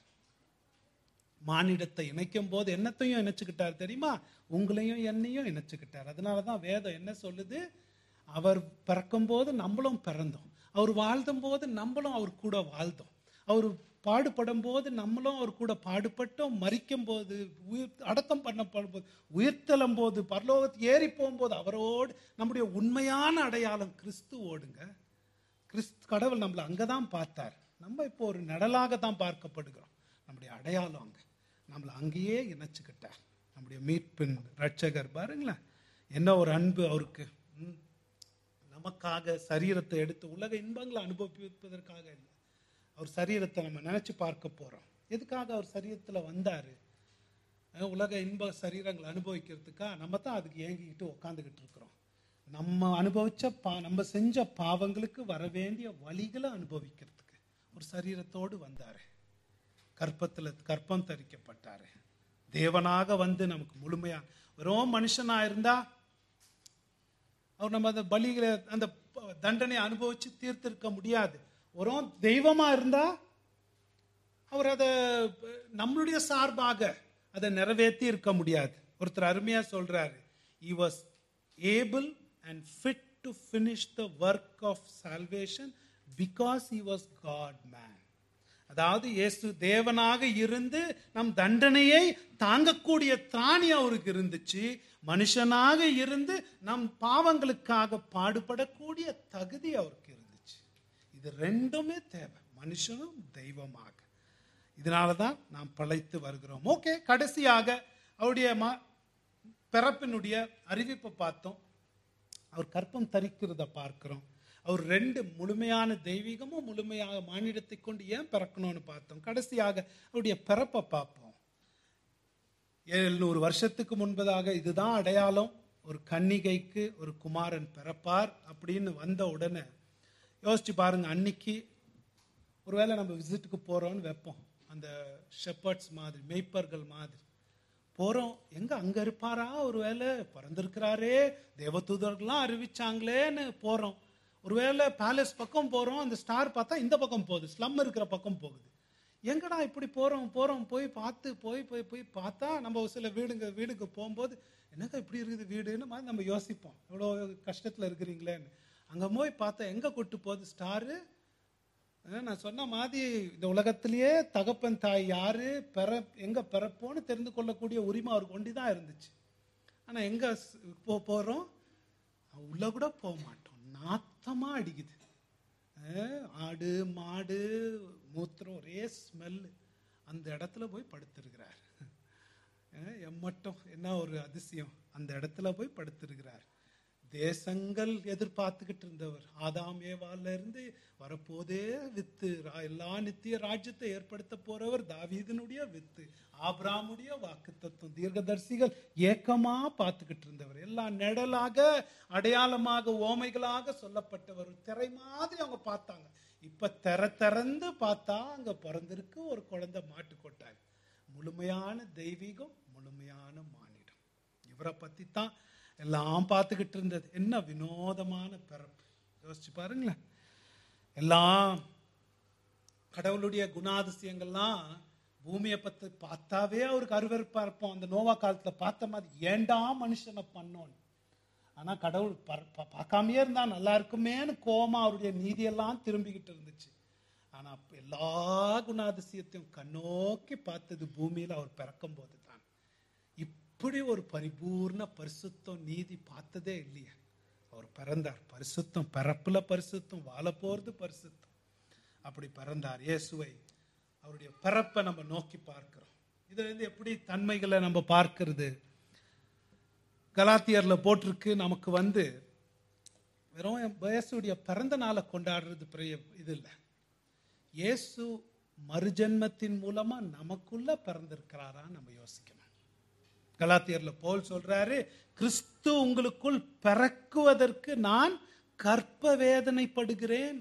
மானிடத்தை இணைக்கும் போது என்னத்தையும் இணைச்சுக்கிட்டார் தெரியுமா உங்களையும் என்னையும் இணைச்சுக்கிட்டார் அதனால தான் வேதம் என்ன சொல்லுது அவர் பிறக்கும் போது நம்மளும் பிறந்தோம் அவர் வாழ்ந்தும் போது நம்மளும் அவர் கூட வாழ்ந்தோம் அவர் பாடுபடும் போது நம்மளும் அவர் கூட பாடுபட்டோம் மறிக்கும் போது உயிர் அடக்கம் பண்ணப்படும் போது உயிர்த்தெழும் போது பரலோகத்துக்கு ஏறி போகும்போது அவரோடு நம்முடைய உண்மையான அடையாளம் கிறிஸ்து ஓடுங்க கிறிஸ்து கடவுள் நம்மளை அங்கே தான் பார்த்தார் நம்ம இப்போ ஒரு நடலாக தான் பார்க்கப்படுகிறோம் நம்முடைய அடையாளம் அங்கே நம்மளை அங்கேயே இணைச்சுக்கிட்டார் நம்முடைய மீட்பின் ரட்சகர் பாருங்களேன் என்ன ஒரு அன்பு அவருக்கு ம். நமக்காக சரீரத்தை எடுத்து உலக இன்பங்களை அனுபவிப்பதற்காக இல்லை அவர் சரீரத்தை நம்ம நினைச்சு பார்க்க போறோம் எதுக்காக அவர் சரீரத்துல வந்தாரு அஹ் உலக இன்ப சரீரங்களை அனுபவிக்கிறதுக்கா நம்ம தான் அதுக்கு ஏங்கிக்கிட்டு உட்காந்துக்கிட்டு இருக்கிறோம் நம்ம அனுபவிச்ச பா நம்ம செஞ்ச பாவங்களுக்கு வர வேண்டிய வழிகளை அனுபவிக்கிறதுக்கு ஒரு சரீரத்தோடு வந்தாரு கற்பத்துல கற்பம் தரிக்கப்பட்டாரு தேவனாக வந்து நமக்கு முழுமையா வெறும் மனுஷனா இருந்தா அவர் நம்ம அந்த பலிகளை அந்த ப- தண்டனை அனுபவிச்சு தீர்த்திருக்க முடியாது ஒரு தெய்வமா இருந்தா அவர் அதை நம்மளுடைய சார்பாக அதை நிறைவேற்றி இருக்க முடியாது ஒருத்தர் அருமையா சொல்றாரு he was able and fit to finish the work of salvation because he was god man அதாவது இயேசு தேவனாக இருந்து நம் தண்டனையை தாங்கக்கூடிய திராணி அவருக்கு இருந்துச்சு மனுஷனாக இருந்து நம் பாவங்களுக்காக பாடுபடக்கூடிய தகுதி அவருக்கு இருந்துச்சு இது ரெண்டுமே தேவை மனுஷனும் தெய்வமாக இதனால தான் நாம் பழைத்து வருகிறோம் ஓகே கடைசியாக அவருடைய ம- பிறப்பினுடைய அறிவிப்பை பார்த்தோம் அவர் கற்பம் தரிக்கிறத பார்க்கிறோம் அவர் ரெண்டு முழுமையான தெய்வீகமும் முழுமையாக மானிடத்தை கொண்டு ஏன் பிறக்கணும்னு பார்த்தோம் கடைசியாக அவருடைய பிறப்பை பார்ப்போம் எழுநூறு வருஷத்துக்கு முன்பதாக இதுதான் அடையாளம் ஒரு கன்னிகைக்கு ஒரு குமாரன் பிறப்பார் அப்படின்னு வந்த உடனே யோசிச்சு பாருங்க அன்னைக்கு ஒருவேளை நம்ம விசிட்டுக்கு போறோம்னு வைப்போம் அந்த ஷெப்பர்ட்ஸ் மாதிரி மெய்ப்பர்கள் மாதிரி போறோம் எங்க அங்க இருப்பாரா ஒருவேளை பிறந்திருக்கிறாரே தேவதூதர்கள்லாம் அறிவிச்சாங்களேன்னு போறோம் ஒருவேளை பேலஸ் பக்கம் போறோம் அந்த ஸ்டார் பார்த்தா இந்த பக்கம் போகுது ஸ்லம் இருக்கிற பக்கம் போகுது எங்கடா இப்படி போறோம் போறோம் போய் பார்த்து போய் போய் போய் பார்த்தா நம்ம ஒரு சில வீடுங்க வீடுக்கு போகும்போது என்னக்கா இப்படி இருக்குது வீடுன்னு மாதிரி நம்ம யோசிப்போம் எவ்வளோ கஷ்டத்துல இருக்கிறீங்களேன்னு அங்க போய் பார்த்தா எங்க கூட்டு போகுது ஸ்டாரு அஹ் நான் சொன்ன மாதிரி இந்த உலகத்திலேயே தகப்பன் தாய் யாரு பெற எங்க பிறப்போன்னு தெரிந்து கொள்ளக்கூடிய உரிமை அவருக்கு ஒண்டி தான் இருந்துச்சு ஆனா எங்க ஸ்- போ போறோம் உள்ள கூட போக மாட்டோம் நாத்தமா அடிக்குது அஹ் ஆடு மாடு மூத்திரம் ஒரே ஸ்மெல்லு அந்த இடத்துல போய் படுத்திருக்கிறார் அஹ் எம்மட்டம் என்ன ஒரு அதிசயம் அந்த இடத்துல போய் படுத்திருக்கிறார் தேசங்கள் எதிர்பார்த்துக்கிட்டு இருந்தவர் ஆதாம் ஏவால இருந்து வரப்போதே வித்து ரா- எல்லா நித்திய ராஜ்யத்தை ஏற்படுத்த போறவர் தாவீதனுடைய வித்து ஆபிராமுடைய வாக்கு தத்துவம் தீர்க்கதரிசிகள் ஏக்கமா பார்த்துக்கிட்டு இருந்தவர் எல்லாம் நிழலாக அடையாளமாக ஓமைகளாக சொல்லப்பட்டவர் ஒரு திரை மாதிரி அவங்க பார்த்தாங்க இப்ப திற திறந்து பார்த்தா அங்க பிறந்திருக்கு ஒரு குழந்தை மாட்டு கொட்டாய் முழுமையான தெய்வீகம் முழுமையான மானிடம் இவரை பத்தி தான் எல்லாம் பார்த்துக்கிட்டு இருந்தது என்ன வினோதமான பிறப்பு யோசிச்சு பாருங்களேன் எல்லாம் கடவுளுடைய குணாதிசயங்கள்லாம் பூமியை பத்தி பார்த்தாவே அவருக்கு அருவருப்பா இருப்போம் அந்த நோவா காலத்துல பார்த்த மாதிரி ஏண்டா மனுஷனை பண்ணோன்னு ஆனா கடவுள் பர- பா- பார்க்காமயே இருந்தா நல்லா இருக்குமேன்னு கோமா அவருடைய நீதியெல்லாம் திரும்பிக்கிட்டு இருந்துச்சு ஆனா அப்ப எல்லா குணாதிசயத்தையும் கண்ணோக்கி பார்த்தது பூமியில அவர் பிறக்கும் போது தான் இப்படி ஒரு பரிபூர்ண பரிசுத்தம் நீதி பார்த்ததே இல்லையே அவர் பிறந்தார் பரிசுத்தம் பிறப்புல பரிசுத்தம் வாழ போறது பரிசுத்தம் அப்படி பிறந்தார் இயேசுவை அவருடைய பிறப்பை நம்ம நோக்கி பார்க்கிறோம் இதுல இருந்து எப்படி தன்மைகளை நம்ம பார்க்கிறது கலாத்தியர்ல போட்டிருக்கு நமக்கு வந்து வெறும் இயேசுடைய பிறந்த நாளை கொண்டாடுறது பெரிய இது இல்லை இயேசு மறுஜென்மத்தின் மூலமா நமக்குள்ள பிறந்திருக்கிறாரா நம்ம யோசிக்கணும் கலாத்தியர்ல போல் சொல்றாரு கிறிஸ்து உங்களுக்குள் பிறக்குவதற்கு நான் கற்ப வேதனைப்படுகிறேன்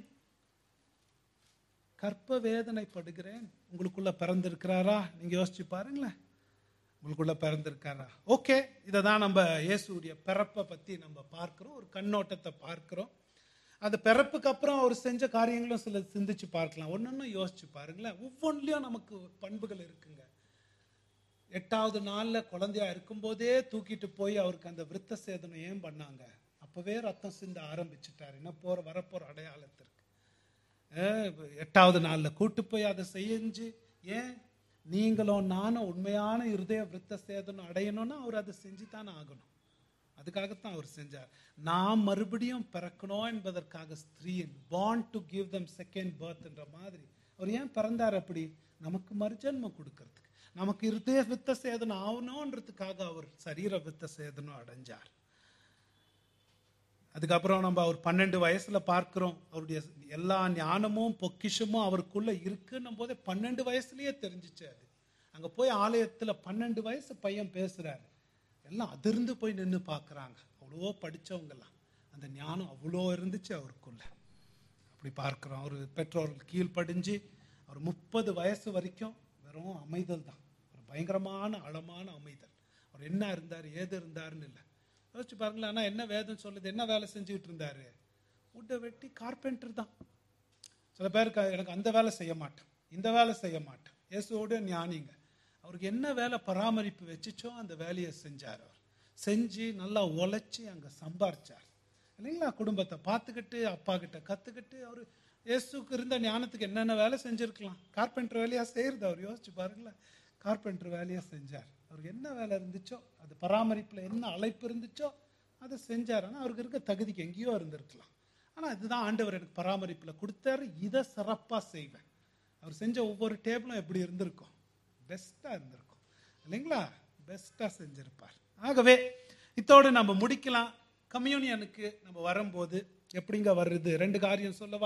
கற்ப வேதனைப்படுகிறேன் உங்களுக்குள்ள பிறந்திருக்கிறாரா நீங்க யோசிச்சு பாருங்களேன் உங்களுக்குள்ள பிறந்திருக்காரா ஓகே இதை தான் நம்ம இயேசுடைய பிறப்பை பத்தி நம்ம பார்க்கிறோம் ஒரு கண்ணோட்டத்தை பார்க்கிறோம் அந்த பிறப்புக்கு அப்புறம் அவர் செஞ்ச காரியங்களும் சில சிந்திச்சு பார்க்கலாம் ஒன்னொன்னு யோசிச்சு பாருங்களேன் ஒவ்வொன்றிலையும் நமக்கு பண்புகள் இருக்குங்க எட்டாவது நாள்ல குழந்தையா இருக்கும்போதே தூக்கிட்டு போய் அவருக்கு அந்த விருத்த சேதனம் ஏன் பண்ணாங்க அப்பவே ரத்தம் சிந்த ஆரம்பிச்சுட்டாரு என்ன போற வரப்போற அடையாளத்திற்கு அஹ் எட்டாவது நாள்ல கூட்டு போய் அதை செஞ்சு ஏன் நீங்களும் நானும் உண்மையான இருதய விருத்த சேதனம் அடையணும்னா அவர் அதை செஞ்சு தானே ஆகணும் அதுக்காகத்தான் அவர் செஞ்சார் நாம் மறுபடியும் பிறக்கணும் என்பதற்காக ஸ்திரீன் bound to give them second பர்த்ன்ற மாதிரி அவர் ஏன் பிறந்தார் அப்படி நமக்கு மறுஜன்மம் கொடுக்கறதுக்கு நமக்கு இருதய வித்த சேதனம் ஆகணுன்றதுக்காக அவர் சரீர வித்த சேதனம் அடைஞ்சார் அதுக்கப்புறம் நம்ம அவர் பன்னெண்டு வயசுல பார்க்கிறோம் அவருடைய எல்லா ஞானமும் பொக்கிஷமும் அவருக்குள்ள இருக்குன்னும் போதே பன்னெண்டு வயசுலயே தெரிஞ்சிச்சு அது அங்க போய் ஆலயத்துல பன்னெண்டு வயசு பையன் பேசுறாரு எல்லாம் அதிர்ந்து போய் நின்று பார்க்கறாங்க அவ்வளோ படிச்சவங்கலாம் அந்த ஞானம் அவ்வளோ இருந்துச்சு அவருக்குள்ள அப்படி பார்க்கிறோம் அவர் பெற்றோர்கள் கீழ்ப்படிஞ்சு அவர் முப்பது வயசு வரைக்கும் வெறும் அமைதல் தான் ஒரு பயங்கரமான ஆழமான அமைதல் அவர் என்ன இருந்தார் ஏது இருந்தாருன்னு இல்லை யோசிச்சு பாருங்களேன் ஆனால் என்ன வேதம் சொல்லுது என்ன வேலை செஞ்சுக்கிட்டு இருந்தாரு உட்டை வெட்டி கார்பெண்டர் தான் சில பேருக்கு எனக்கு அந்த வேலை செய்ய மாட்டேன் இந்த வேலை செய்ய மாட்டேன் இயேசுவோட ஞானிங்க அவருக்கு என்ன வேலை பராமரிப்பு வச்சுச்சோ அந்த வேலையை செஞ்சார் அவர் செஞ்சு நல்லா உழைச்சி அங்கே சம்பாரிச்சார் இல்லைங்களா குடும்பத்தை பார்த்துக்கிட்டு அப்பா கிட்ட கற்றுக்கிட்டு அவர் இயேசுக்கு இருந்த ஞானத்துக்கு என்னென்ன வேலை செஞ்சுருக்கலாம் கார்பெண்டர் வேலையாக செய்கிறது அவர் யோசிச்சு பாருங்களேன் கார்பெண்டர் வேலையாக செஞ்சார் அவருக்கு என்ன வேலை இருந்துச்சோ அது பராமரிப்பில் என்ன அழைப்பு இருந்துச்சோ அதை செஞ்சார் ஆனால் அவருக்கு இருக்க தகுதிக்கு எங்கேயோ இருந்திருக்கலாம் ஆனால் இதுதான் ஆண்டவர் எனக்கு பராமரிப்பில் கொடுத்தாரு இதை சிறப்பாக செய்வேன் அவர் செஞ்ச ஒவ்வொரு டேபிளும் எப்படி இருந்திருக்கும் பெஸ்ட்டாக இருந்திருக்கும் இல்லைங்களா பெஸ்ட்டாக செஞ்சிருப்பார் ஆகவே இத்தோடு நம்ம முடிக்கலாம் கம்யூனியனுக்கு நம்ம வரும்போது எப்படிங்க வருது ரெண்டு காரியம் சொல்லவா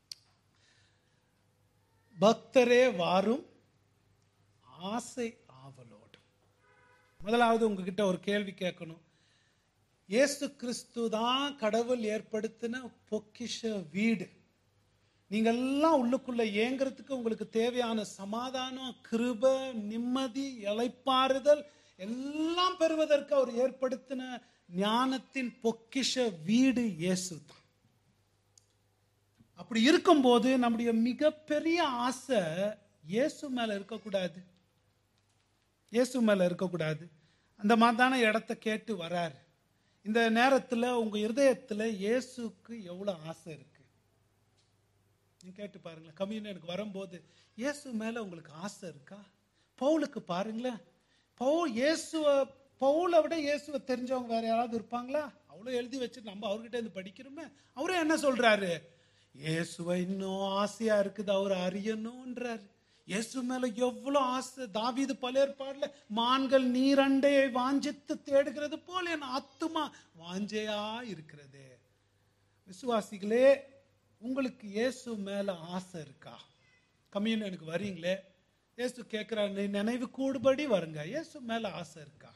பக்தரே வாரும் ஆசை ஆவலோடு முதலாவது உங்ககிட்ட ஒரு கேள்வி கேட்கணும் இயேசு கிறிஸ்து தான் கடவுள் ஏற்படுத்தின பொக்கிஷ வீடு நீங்க எல்லாம் உள்ளுக்குள்ள ஏங்குறதுக்கு உங்களுக்கு தேவையான சமாதானம் கிருப நிம்மதி இளைப்பாறுதல் எல்லாம் பெறுவதற்கு அவர் ஏற்படுத்தின ஞானத்தின் பொக்கிஷ வீடு இயேசு தான் அப்படி இருக்கும்போது நம்முடைய மிகப்பெரிய ஆசை இயேசு மேல இருக்கக்கூடாது இயேசு மேல இருக்கக்கூடாது அந்த மாதிரிதான இடத்த கேட்டு வராரு இந்த நேரத்துல உங்க இருதயத்துல இயேசுக்கு எவ்வளவு ஆசை இருக்கு நீங்க கேட்டு பாருங்களேன் கம்யூனியனுக்கு வரும்போது இயேசு மேல உங்களுக்கு ஆசை இருக்கா பவுலுக்கு பாருங்களேன் பவுல் இயேசுவ பவுலை விட இயேசுவை தெரிஞ்சவங்க வேற யாராவது இருப்பாங்களா அவ்வளோ எழுதி வச்சுட்டு நம்ம அவர்கிட்ட இருந்து படிக்கிறோமே அவரே என்ன சொல்றாரு இயேசுவை இன்னும் ஆசையா இருக்குது அவர் அறியணும்ன்றாரு இயேசு மேல எவ்வளவு ஆசை தாவீது பலேற்பாடுல மான்கள் நீரண்டையை வாஞ்சித்து தேடுகிறது போல என் ஆத்துமா வாஞ்சையா இருக்கிறதே விசுவாசிகளே உங்களுக்கு இயேசு மேல ஆசை இருக்கா கம்யூனியனுக்கு வரீங்களே இயேசு கேட்கிறார் நீ நினைவு கூடுபடி வருங்க இயேசு மேல ஆசை இருக்கா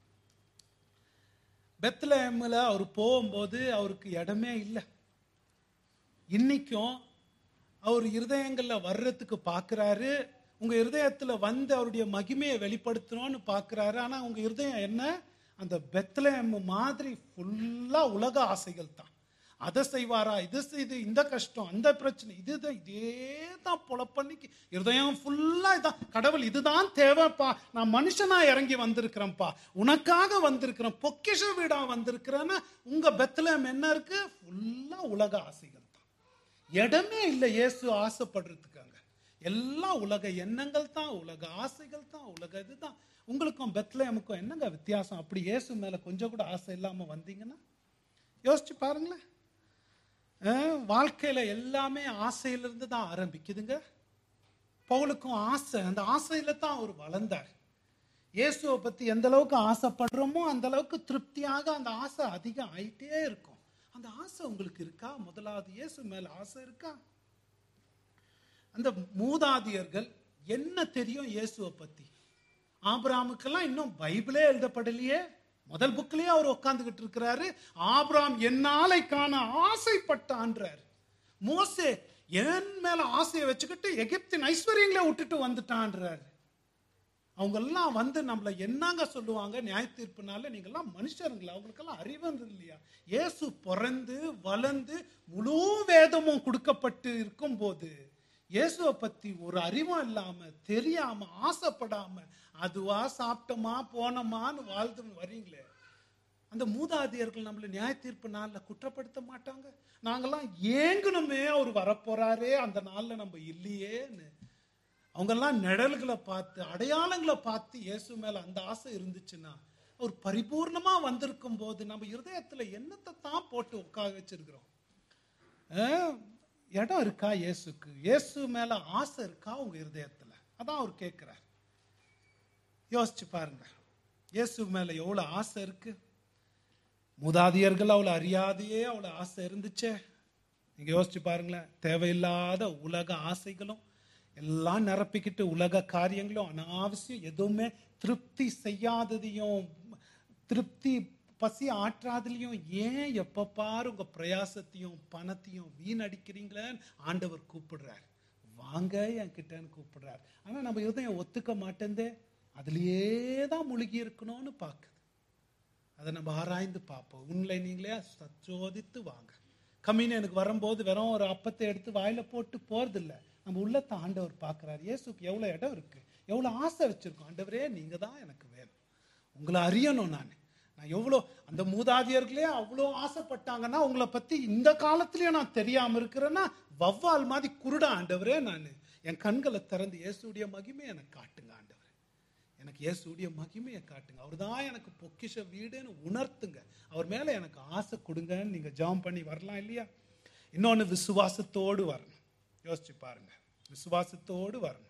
பெத்லஹேம்ல அவர் போகும்போது அவருக்கு இடமே இல்லை இன்னைக்கும் அவர் இருதயங்கள்ல வர்றதுக்கு பார்க்கறாரு உங்க இருதயத்துல வந்து அவருடைய மகிமையை வெளிப்படுத்தணும்னு பார்க்கறாரு ஆனா உங்க இருதயம் என்ன அந்த பெத்லஹேம் மாதிரி ஃபுல்லா உலக ஆசைகள் தான் அதை செய்வாரா இது செய்து இந்த கஷ்டம் அந்த பிரச்சனை இதுதான் இதே தான் பொழப்பன்னைக்கு இருதயம் ஃபுல்லா இதான் கடவுள் இதுதான் தேவைப்பா நான் மனுஷனா இறங்கி வந்திருக்கிறேன்ப்பா உனக்காக வந்திருக்கிறேன் பொக்கிஷ வீடா வந்திருக்கிறேன்னா உங்க பெத்லஹேம் என்ன இருக்கு ஃபுல்லா உலக ஆசைகள் தான் இடமே இல்லை இயேசு ஆசைப்படுறதுக்காங்க எல்லாம் உலக எண்ணங்கள் தான் உலக ஆசைகள் தான் உலக இதுதான் உங்களுக்கும் பெத்லஹேமுக்கும் என்னங்க வித்தியாசம் அப்படி இயேசு மேல கொஞ்சம் கூட ஆசை இல்லாம வந்தீங்கன்னா யோசிச்சு பாருங்களேன் அஹ், வாழ்க்கையில எல்லாமே ஆசையிலிருந்து தான் ஆரம்பிக்குதுங்க பவுலுக்கும் ஆசை அந்த ஆசையில தான் அவர் வளர்ந்தார் இயேசுவை பத்தி எந்த அளவுக்கு ஆசைப்படுறோமோ அந்த அளவுக்கு திருப்தியாக அந்த ஆசை அதிகம் ஆயிட்டே இருக்கும் அந்த ஆசை உங்களுக்கு இருக்கா முதலாவது இயேசு மேல ஆசை இருக்கா அந்த மூதாதியர்கள் என்ன தெரியும் இயேசுவை பத்தி ஆபிராமுக்கெல்லாம் இன்னும் பைபிளே எழுதப்படலையே முதல் புக்லயே அவர் உட்கார்ந்துகிட்டு இருக்கிறாரு ஆபிராம் என்னாலை காண ஆசைப்பட்டான்றார் மோசே என் மேல ஆசையை வச்சுக்கிட்டு எகிப்தின் ஐஸ்வர்யங்களை விட்டுட்டு வந்துட்டான்றாரு அவங்க எல்லாம் வந்து நம்மள என்னங்க சொல்லுவாங்க நியாய தீர்ப்புனால நீங்கெல்லாம் மனுஷருங்களா அவங்களுக்கெல்லாம் அறிவு இல்லையா இயேசு பிறந்து வளர்ந்து முழு வேதமும் கொடுக்கப்பட்டு இருக்கும்போது இயேசுவை பத்தி ஒரு அறிவும் இல்லாம தெரியாம ஆசைப்படாம அதுவா சாப்பிட்டோமா போனோமான்னு வாழ்ந்து வரீங்களே அந்த மூதாதையர்கள் நம்மள நியாய தீர்ப்பு நாள்ல குற்றப்படுத்த மாட்டாங்க நாங்கெல்லாம் ஏங்கணுமே அவர் வரப்போறாரே அந்த நாள்ல நம்ம இல்லையேன்னு அவங்கெல்லாம் நிழல்களை பார்த்து அடையாளங்களை பார்த்து இயேசு மேல அந்த ஆசை இருந்துச்சுன்னா அவர் பரிபூர்ணமா வந்திருக்கும் போது நம்ம இருதயத்துல என்னத்தை தான் போட்டு உட்கார வச்சிருக்கிறோம் அஹ், இடம் இருக்கா இயேசுக்கு இயேசு மேல ஆசை இருக்கா உங்க இருதயத்துல அதான் அவர் கேட்கிறார் யோசிச்சு பாருங்க இயேசு மேல எவ்வளவு ஆசை இருக்கு மூதாதியர்கள் அவளை அறியாதையே அவ்வளவு ஆசை இருந்துச்சே நீங்க யோசிச்சு பாருங்களேன் தேவையில்லாத உலக ஆசைகளும் எல்லாம் நிரப்பிக்கிட்டு உலக காரியங்களும் அனாவசியம் எதுவுமே திருப்தி செய்யாததையும் திருப்தி பசி ஆற்றாதுலயும் ஏன் எப்ப பாரு உங்க பிரயாசத்தையும் பணத்தையும் வீணடிக்கிறீங்களேன்னு ஆண்டவர் கூப்பிடுறார் வாங்க என் கிட்டன்னு கூப்பிடுறார் ஆனா நம்ம இருதயம் ஒத்துக்க மாட்டேந்தே அதுலயே தான் முழுகி இருக்கணும்னு பார்க்குது அதை நம்ம ஆராய்ந்து பார்ப்போம் உங்களை நீங்களே சச்சோதித்து வாங்க கம்மின்னு எனக்கு வரும்போது வெறும் ஒரு அப்பத்தை எடுத்து வாயில போட்டு போறதில்ல நம்ம உள்ளத்தை ஆண்டவர் பார்க்கறாரு இயேசுக்கு எவ்வளவு இடம் இருக்கு எவ்வளவு ஆசை வச்சிருக்கோம் ஆண்டவரே நீங்க தான் எனக்கு வேணும் உங்களை அறியணும் நான் நான் எவ்வளோ அந்த மூதாதியர்களே அவ்வளோ ஆசைப்பட்டாங்கன்னா உங்களை பத்தி இந்த காலத்திலயும் நான் தெரியாம இருக்கிறேன்னா வவ்வால் மாதிரி குருடா ஆண்டவரே நான் என் கண்களை திறந்து இயேசுடைய மகிமை எனக்கு காட்டுங்க ஆண்டவரே எனக்கு இயேசுடைய மகிமையை காட்டுங்க அவர் தான் எனக்கு பொக்கிஷ வீடுன்னு உணர்த்துங்க அவர் மேல எனக்கு ஆசை கொடுங்கன்னு நீங்க ஜாம் பண்ணி வரலாம் இல்லையா இன்னொன்னு விசுவாசத்தோடு வரணும் யோசிச்சு பாருங்க விசுவாசத்தோடு வரணும்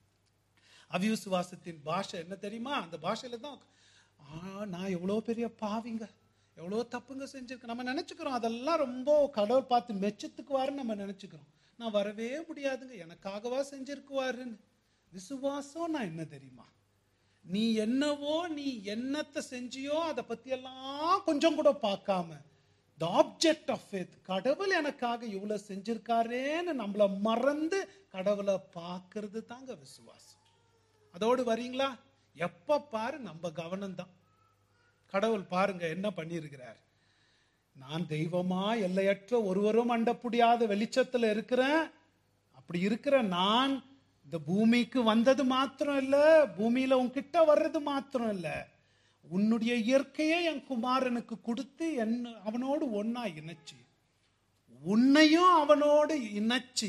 அவிசுவாசத்தின் பாஷை என்ன தெரியுமா அந்த பாஷையில தான் ஆ நான் எவ்வளோ பெரிய பாவிங்க எவ்வளோ தப்புங்க செஞ்சிருக்கேன் நம்ம நினைச்சுக்கிறோம் அதெல்லாம் ரொம்ப கடவுள் பார்த்து மெச்சத்துக்குவாருன்னு நம்ம நினைச்சுக்கிறோம் நான் வரவே முடியாதுங்க எனக்காகவா செஞ்சிருக்குவாருன்னு விசுவாசம் நான் என்ன தெரியுமா நீ என்னவோ நீ என்னத்தை செஞ்சியோ அதை பத்தி எல்லாம் கொஞ்சம் கூட பார்க்காம த ஆப்ஜெக்ட் ஆஃப் ஃபேத் கடவுள் எனக்காக இவ்வளவு செஞ்சிருக்காரேன்னு நம்மள மறந்து கடவுளை பார்க்கறது தாங்க விசுவாசம் அதோடு வரீங்களா எப்ப பாரு நம்ம கவனம் தான் கடவுள் பாருங்க என்ன பண்ணியிருக்கிறார் நான் தெய்வமா எல்லையற்ற ஒருவரும் அண்டப்படியாத வெளிச்சத்துல இருக்கிறேன் அப்படி இருக்கிற நான் இந்த பூமிக்கு வந்தது மாத்திரம் இல்ல பூமியில உன்கிட்ட வர்றது மாத்திரம் இல்ல உன்னுடைய இயற்கையை என் குமாரனுக்கு கொடுத்து என்ன அவனோடு ஒன்னா இணைச்சு உன்னையும் அவனோடு இணைச்சு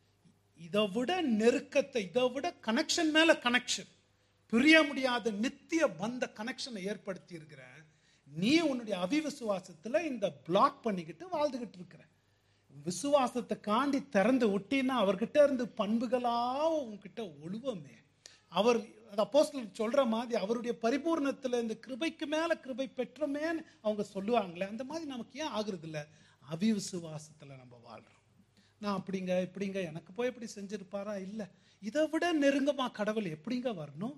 இதை விட நெருக்கத்தை இதை விட கனெக்ஷன் மேல கனெக்ஷன் பிரிய முடியாத நித்திய பந்த கனெக்ஷனை ஏற்படுத்தி இருக்கிற நீ உன்னுடைய அவிவிசுவாசத்துல இந்த பிளாக் பண்ணிக்கிட்டு வாழ்ந்துகிட்டு இருக்கிற விசுவாசத்தை காண்டி திறந்து விட்டினா அவர்கிட்ட இருந்து பண்புகளா உன்கிட்ட ஒழுவமே அவர் அப்போஸ்தலர் சொல்ற மாதிரி அவருடைய பரிபூர்ணத்துல இந்த கிருபைக்கு மேல கிருபை பெற்றோமேன்னு அவங்க சொல்லுவாங்களே அந்த மாதிரி நமக்கு ஏன் ஆகுறது இல்ல அவிவிசுவாசத்துல நம்ம வாழ்றோம் நான் அப்படிங்க இப்படிங்க எனக்கு போய் இப்படி செஞ்சிருப்பாரா இல்ல இதை விட நெருங்கமா கடவுள் எப்படிங்க வரணும்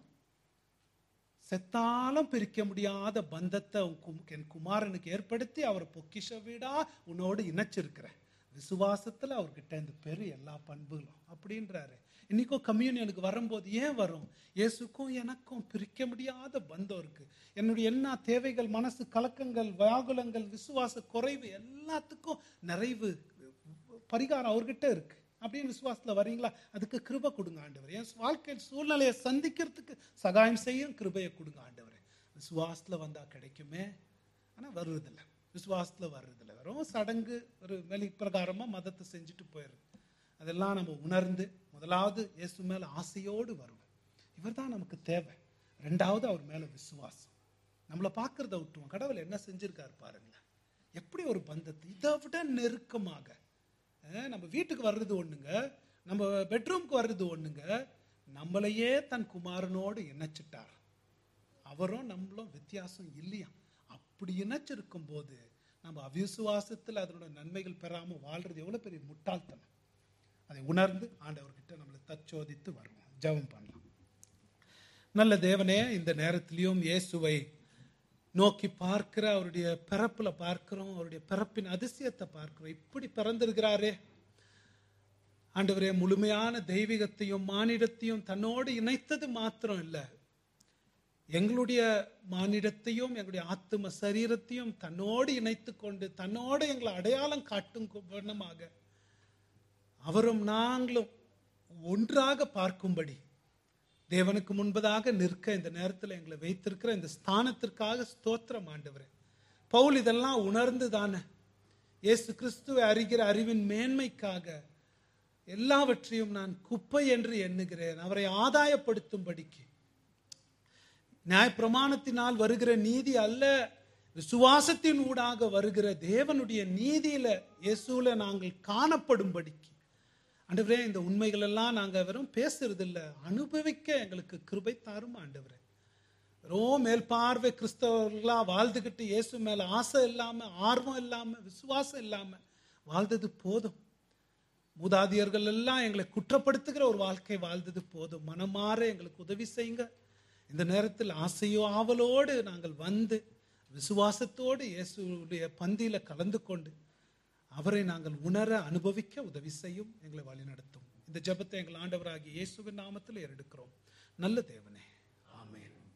செத்தாலும் பிரிக்க முடியாத பந்தத்தை உன் கும்- என் குமாரனுக்கு ஏற்படுத்தி அவர் பொக்கிஷ வீடா உன்னோடு இணைச்சிருக்கிறேன் விசுவாசத்துல அவர்கிட்ட இந்த பெரு எல்லா பண்புகளும் அப்படின்றாரு இன்னைக்கும் கம்யூனியனுக்கு வரும்போது ஏன் வரும் இயேசுக்கும் எனக்கும் பிரிக்க முடியாத பந்தம் இருக்கு என்னுடைய என்ன தேவைகள் மனசு கலக்கங்கள் வியாகுலங்கள் விசுவாச குறைவு எல்லாத்துக்கும் நிறைவு பரிகாரம் அவர்கிட்ட இருக்கு அப்படின்னு விசுவாசத்துல வர்றீங்களா அதுக்கு கிருபை கொடுங்க ஆண்டவர் என் வாழ்க்கையில் சூழ்நிலையை சந்திக்கிறதுக்கு சகாயம் செய்யும் கிருபையை கொடுங்க ஆண்டவர் விசுவாசத்துல வந்தா கிடைக்குமே ஆனா வருவதில்லை விசுவாசத்துல வர்றதில்லை வெறும் சடங்கு ஒரு வெளி பிரகாரமா மதத்தை செஞ்சுட்டு போயிடுது அதெல்லாம் நம்ம உணர்ந்து முதலாவது இயேசு மேல ஆசையோடு வருவோம் இவர்தான் நமக்கு தேவை ரெண்டாவது அவர் மேல விசுவாசம் நம்மளை பார்க்கறத விட்டுவோம் கடவுள் என்ன செஞ்சிருக்காரு பாருங்களேன் எப்படி ஒரு பந்தத்தை இதை விட நெருக்கமாக அஹ், நம்ம வீட்டுக்கு வர்றது ஒண்ணுங்க நம்ம பெட்ரூம்க்கு வர்றது ஒண்ணுங்க நம்மளையே தன் குமாரனோடு இணைச்சிட்டார் அவரும் நம்மளும் வித்தியாசம் இல்லையா அப்படி இணைச்சிருக்கும் போது நம்ம அவிசுவாசத்தில் அதனோட நன்மைகள் பெறாம வாழ்றது எவ்வளவு பெரிய முட்டாள்தனம் அதை உணர்ந்து ஆண்டவர்கிட்ட நம்மளை தச்சோதித்து வருவோம் ஜெபம் பண்ணலாம் நல்ல தேவனே இந்த நேரத்திலையும் இயேசுவை நோக்கி பார்க்கிற அவருடைய பிறப்புல பார்க்கிறோம் அவருடைய பிறப்பின் அதிசயத்தை பார்க்கிறோம் இப்படி பிறந்திருக்கிறாரே ஆண்டவரே முழுமையான தெய்வீகத்தையும் மானிடத்தையும் தன்னோடு இணைத்தது மாத்திரம் இல்லை எங்களுடைய மானிடத்தையும் எங்களுடைய ஆத்தும சரீரத்தையும் தன்னோடு இணைத்து கொண்டு தன்னோடு எங்களை அடையாளம் காட்டும் வண்ணமாக அவரும் நாங்களும் ஒன்றாக பார்க்கும்படி தேவனுக்கு முன்பதாக நிற்க இந்த நேரத்தில் எங்களை வைத்திருக்கிற இந்த ஸ்தானத்திற்காக ஸ்தோத்திரம் ஆண்டவரே பவுல் இதெல்லாம் உணர்ந்து தானே இயேசு கிறிஸ்துவை அறிகிற அறிவின் மேன்மைக்காக எல்லாவற்றையும் நான் குப்பை என்று எண்ணுகிறேன் அவரை ஆதாயப்படுத்தும்படிக்கு நியாயப்பிரமாணத்தினால் வருகிற நீதி அல்ல விசுவாசத்தின் ஊடாக வருகிற தேவனுடைய நீதியில இயேசுல நாங்கள் காணப்படும்படிக்கு ஆண்டவரே இந்த உண்மைகள் எல்லாம் நாங்க வெறும் பேசுறது இல்ல அனுபவிக்க எங்களுக்கு கிருபை தாரும் ஆண்டவரே வெறும் மேல் பார்வை கிறிஸ்தவர்களா வாழ்ந்துகிட்டு இயேசு மேல ஆசை இல்லாம ஆர்வம் இல்லாம விசுவாசம் இல்லாம வாழ்ந்தது போதும் மூதாதியர்கள் எல்லாம் எங்களை குற்றப்படுத்துகிற ஒரு வாழ்க்கை வாழ்ந்தது போதும் மனமாற எங்களுக்கு உதவி செய்யுங்க இந்த நேரத்தில் ஆசையோ ஆவலோடு நாங்கள் வந்து விசுவாசத்தோடு இயேசுடைய பந்தியில கலந்து கொண்டு அவரை நாங்கள் உணர அனுபவிக்க உதவி செய்யும் எங்களை வழிநடத்தும் இந்த ஜெபத்தை எங்கள் ஆண்டவராகிய இயேசுவின் நாமத்தில் எடுக்கிறோம் நல்ல தேவனே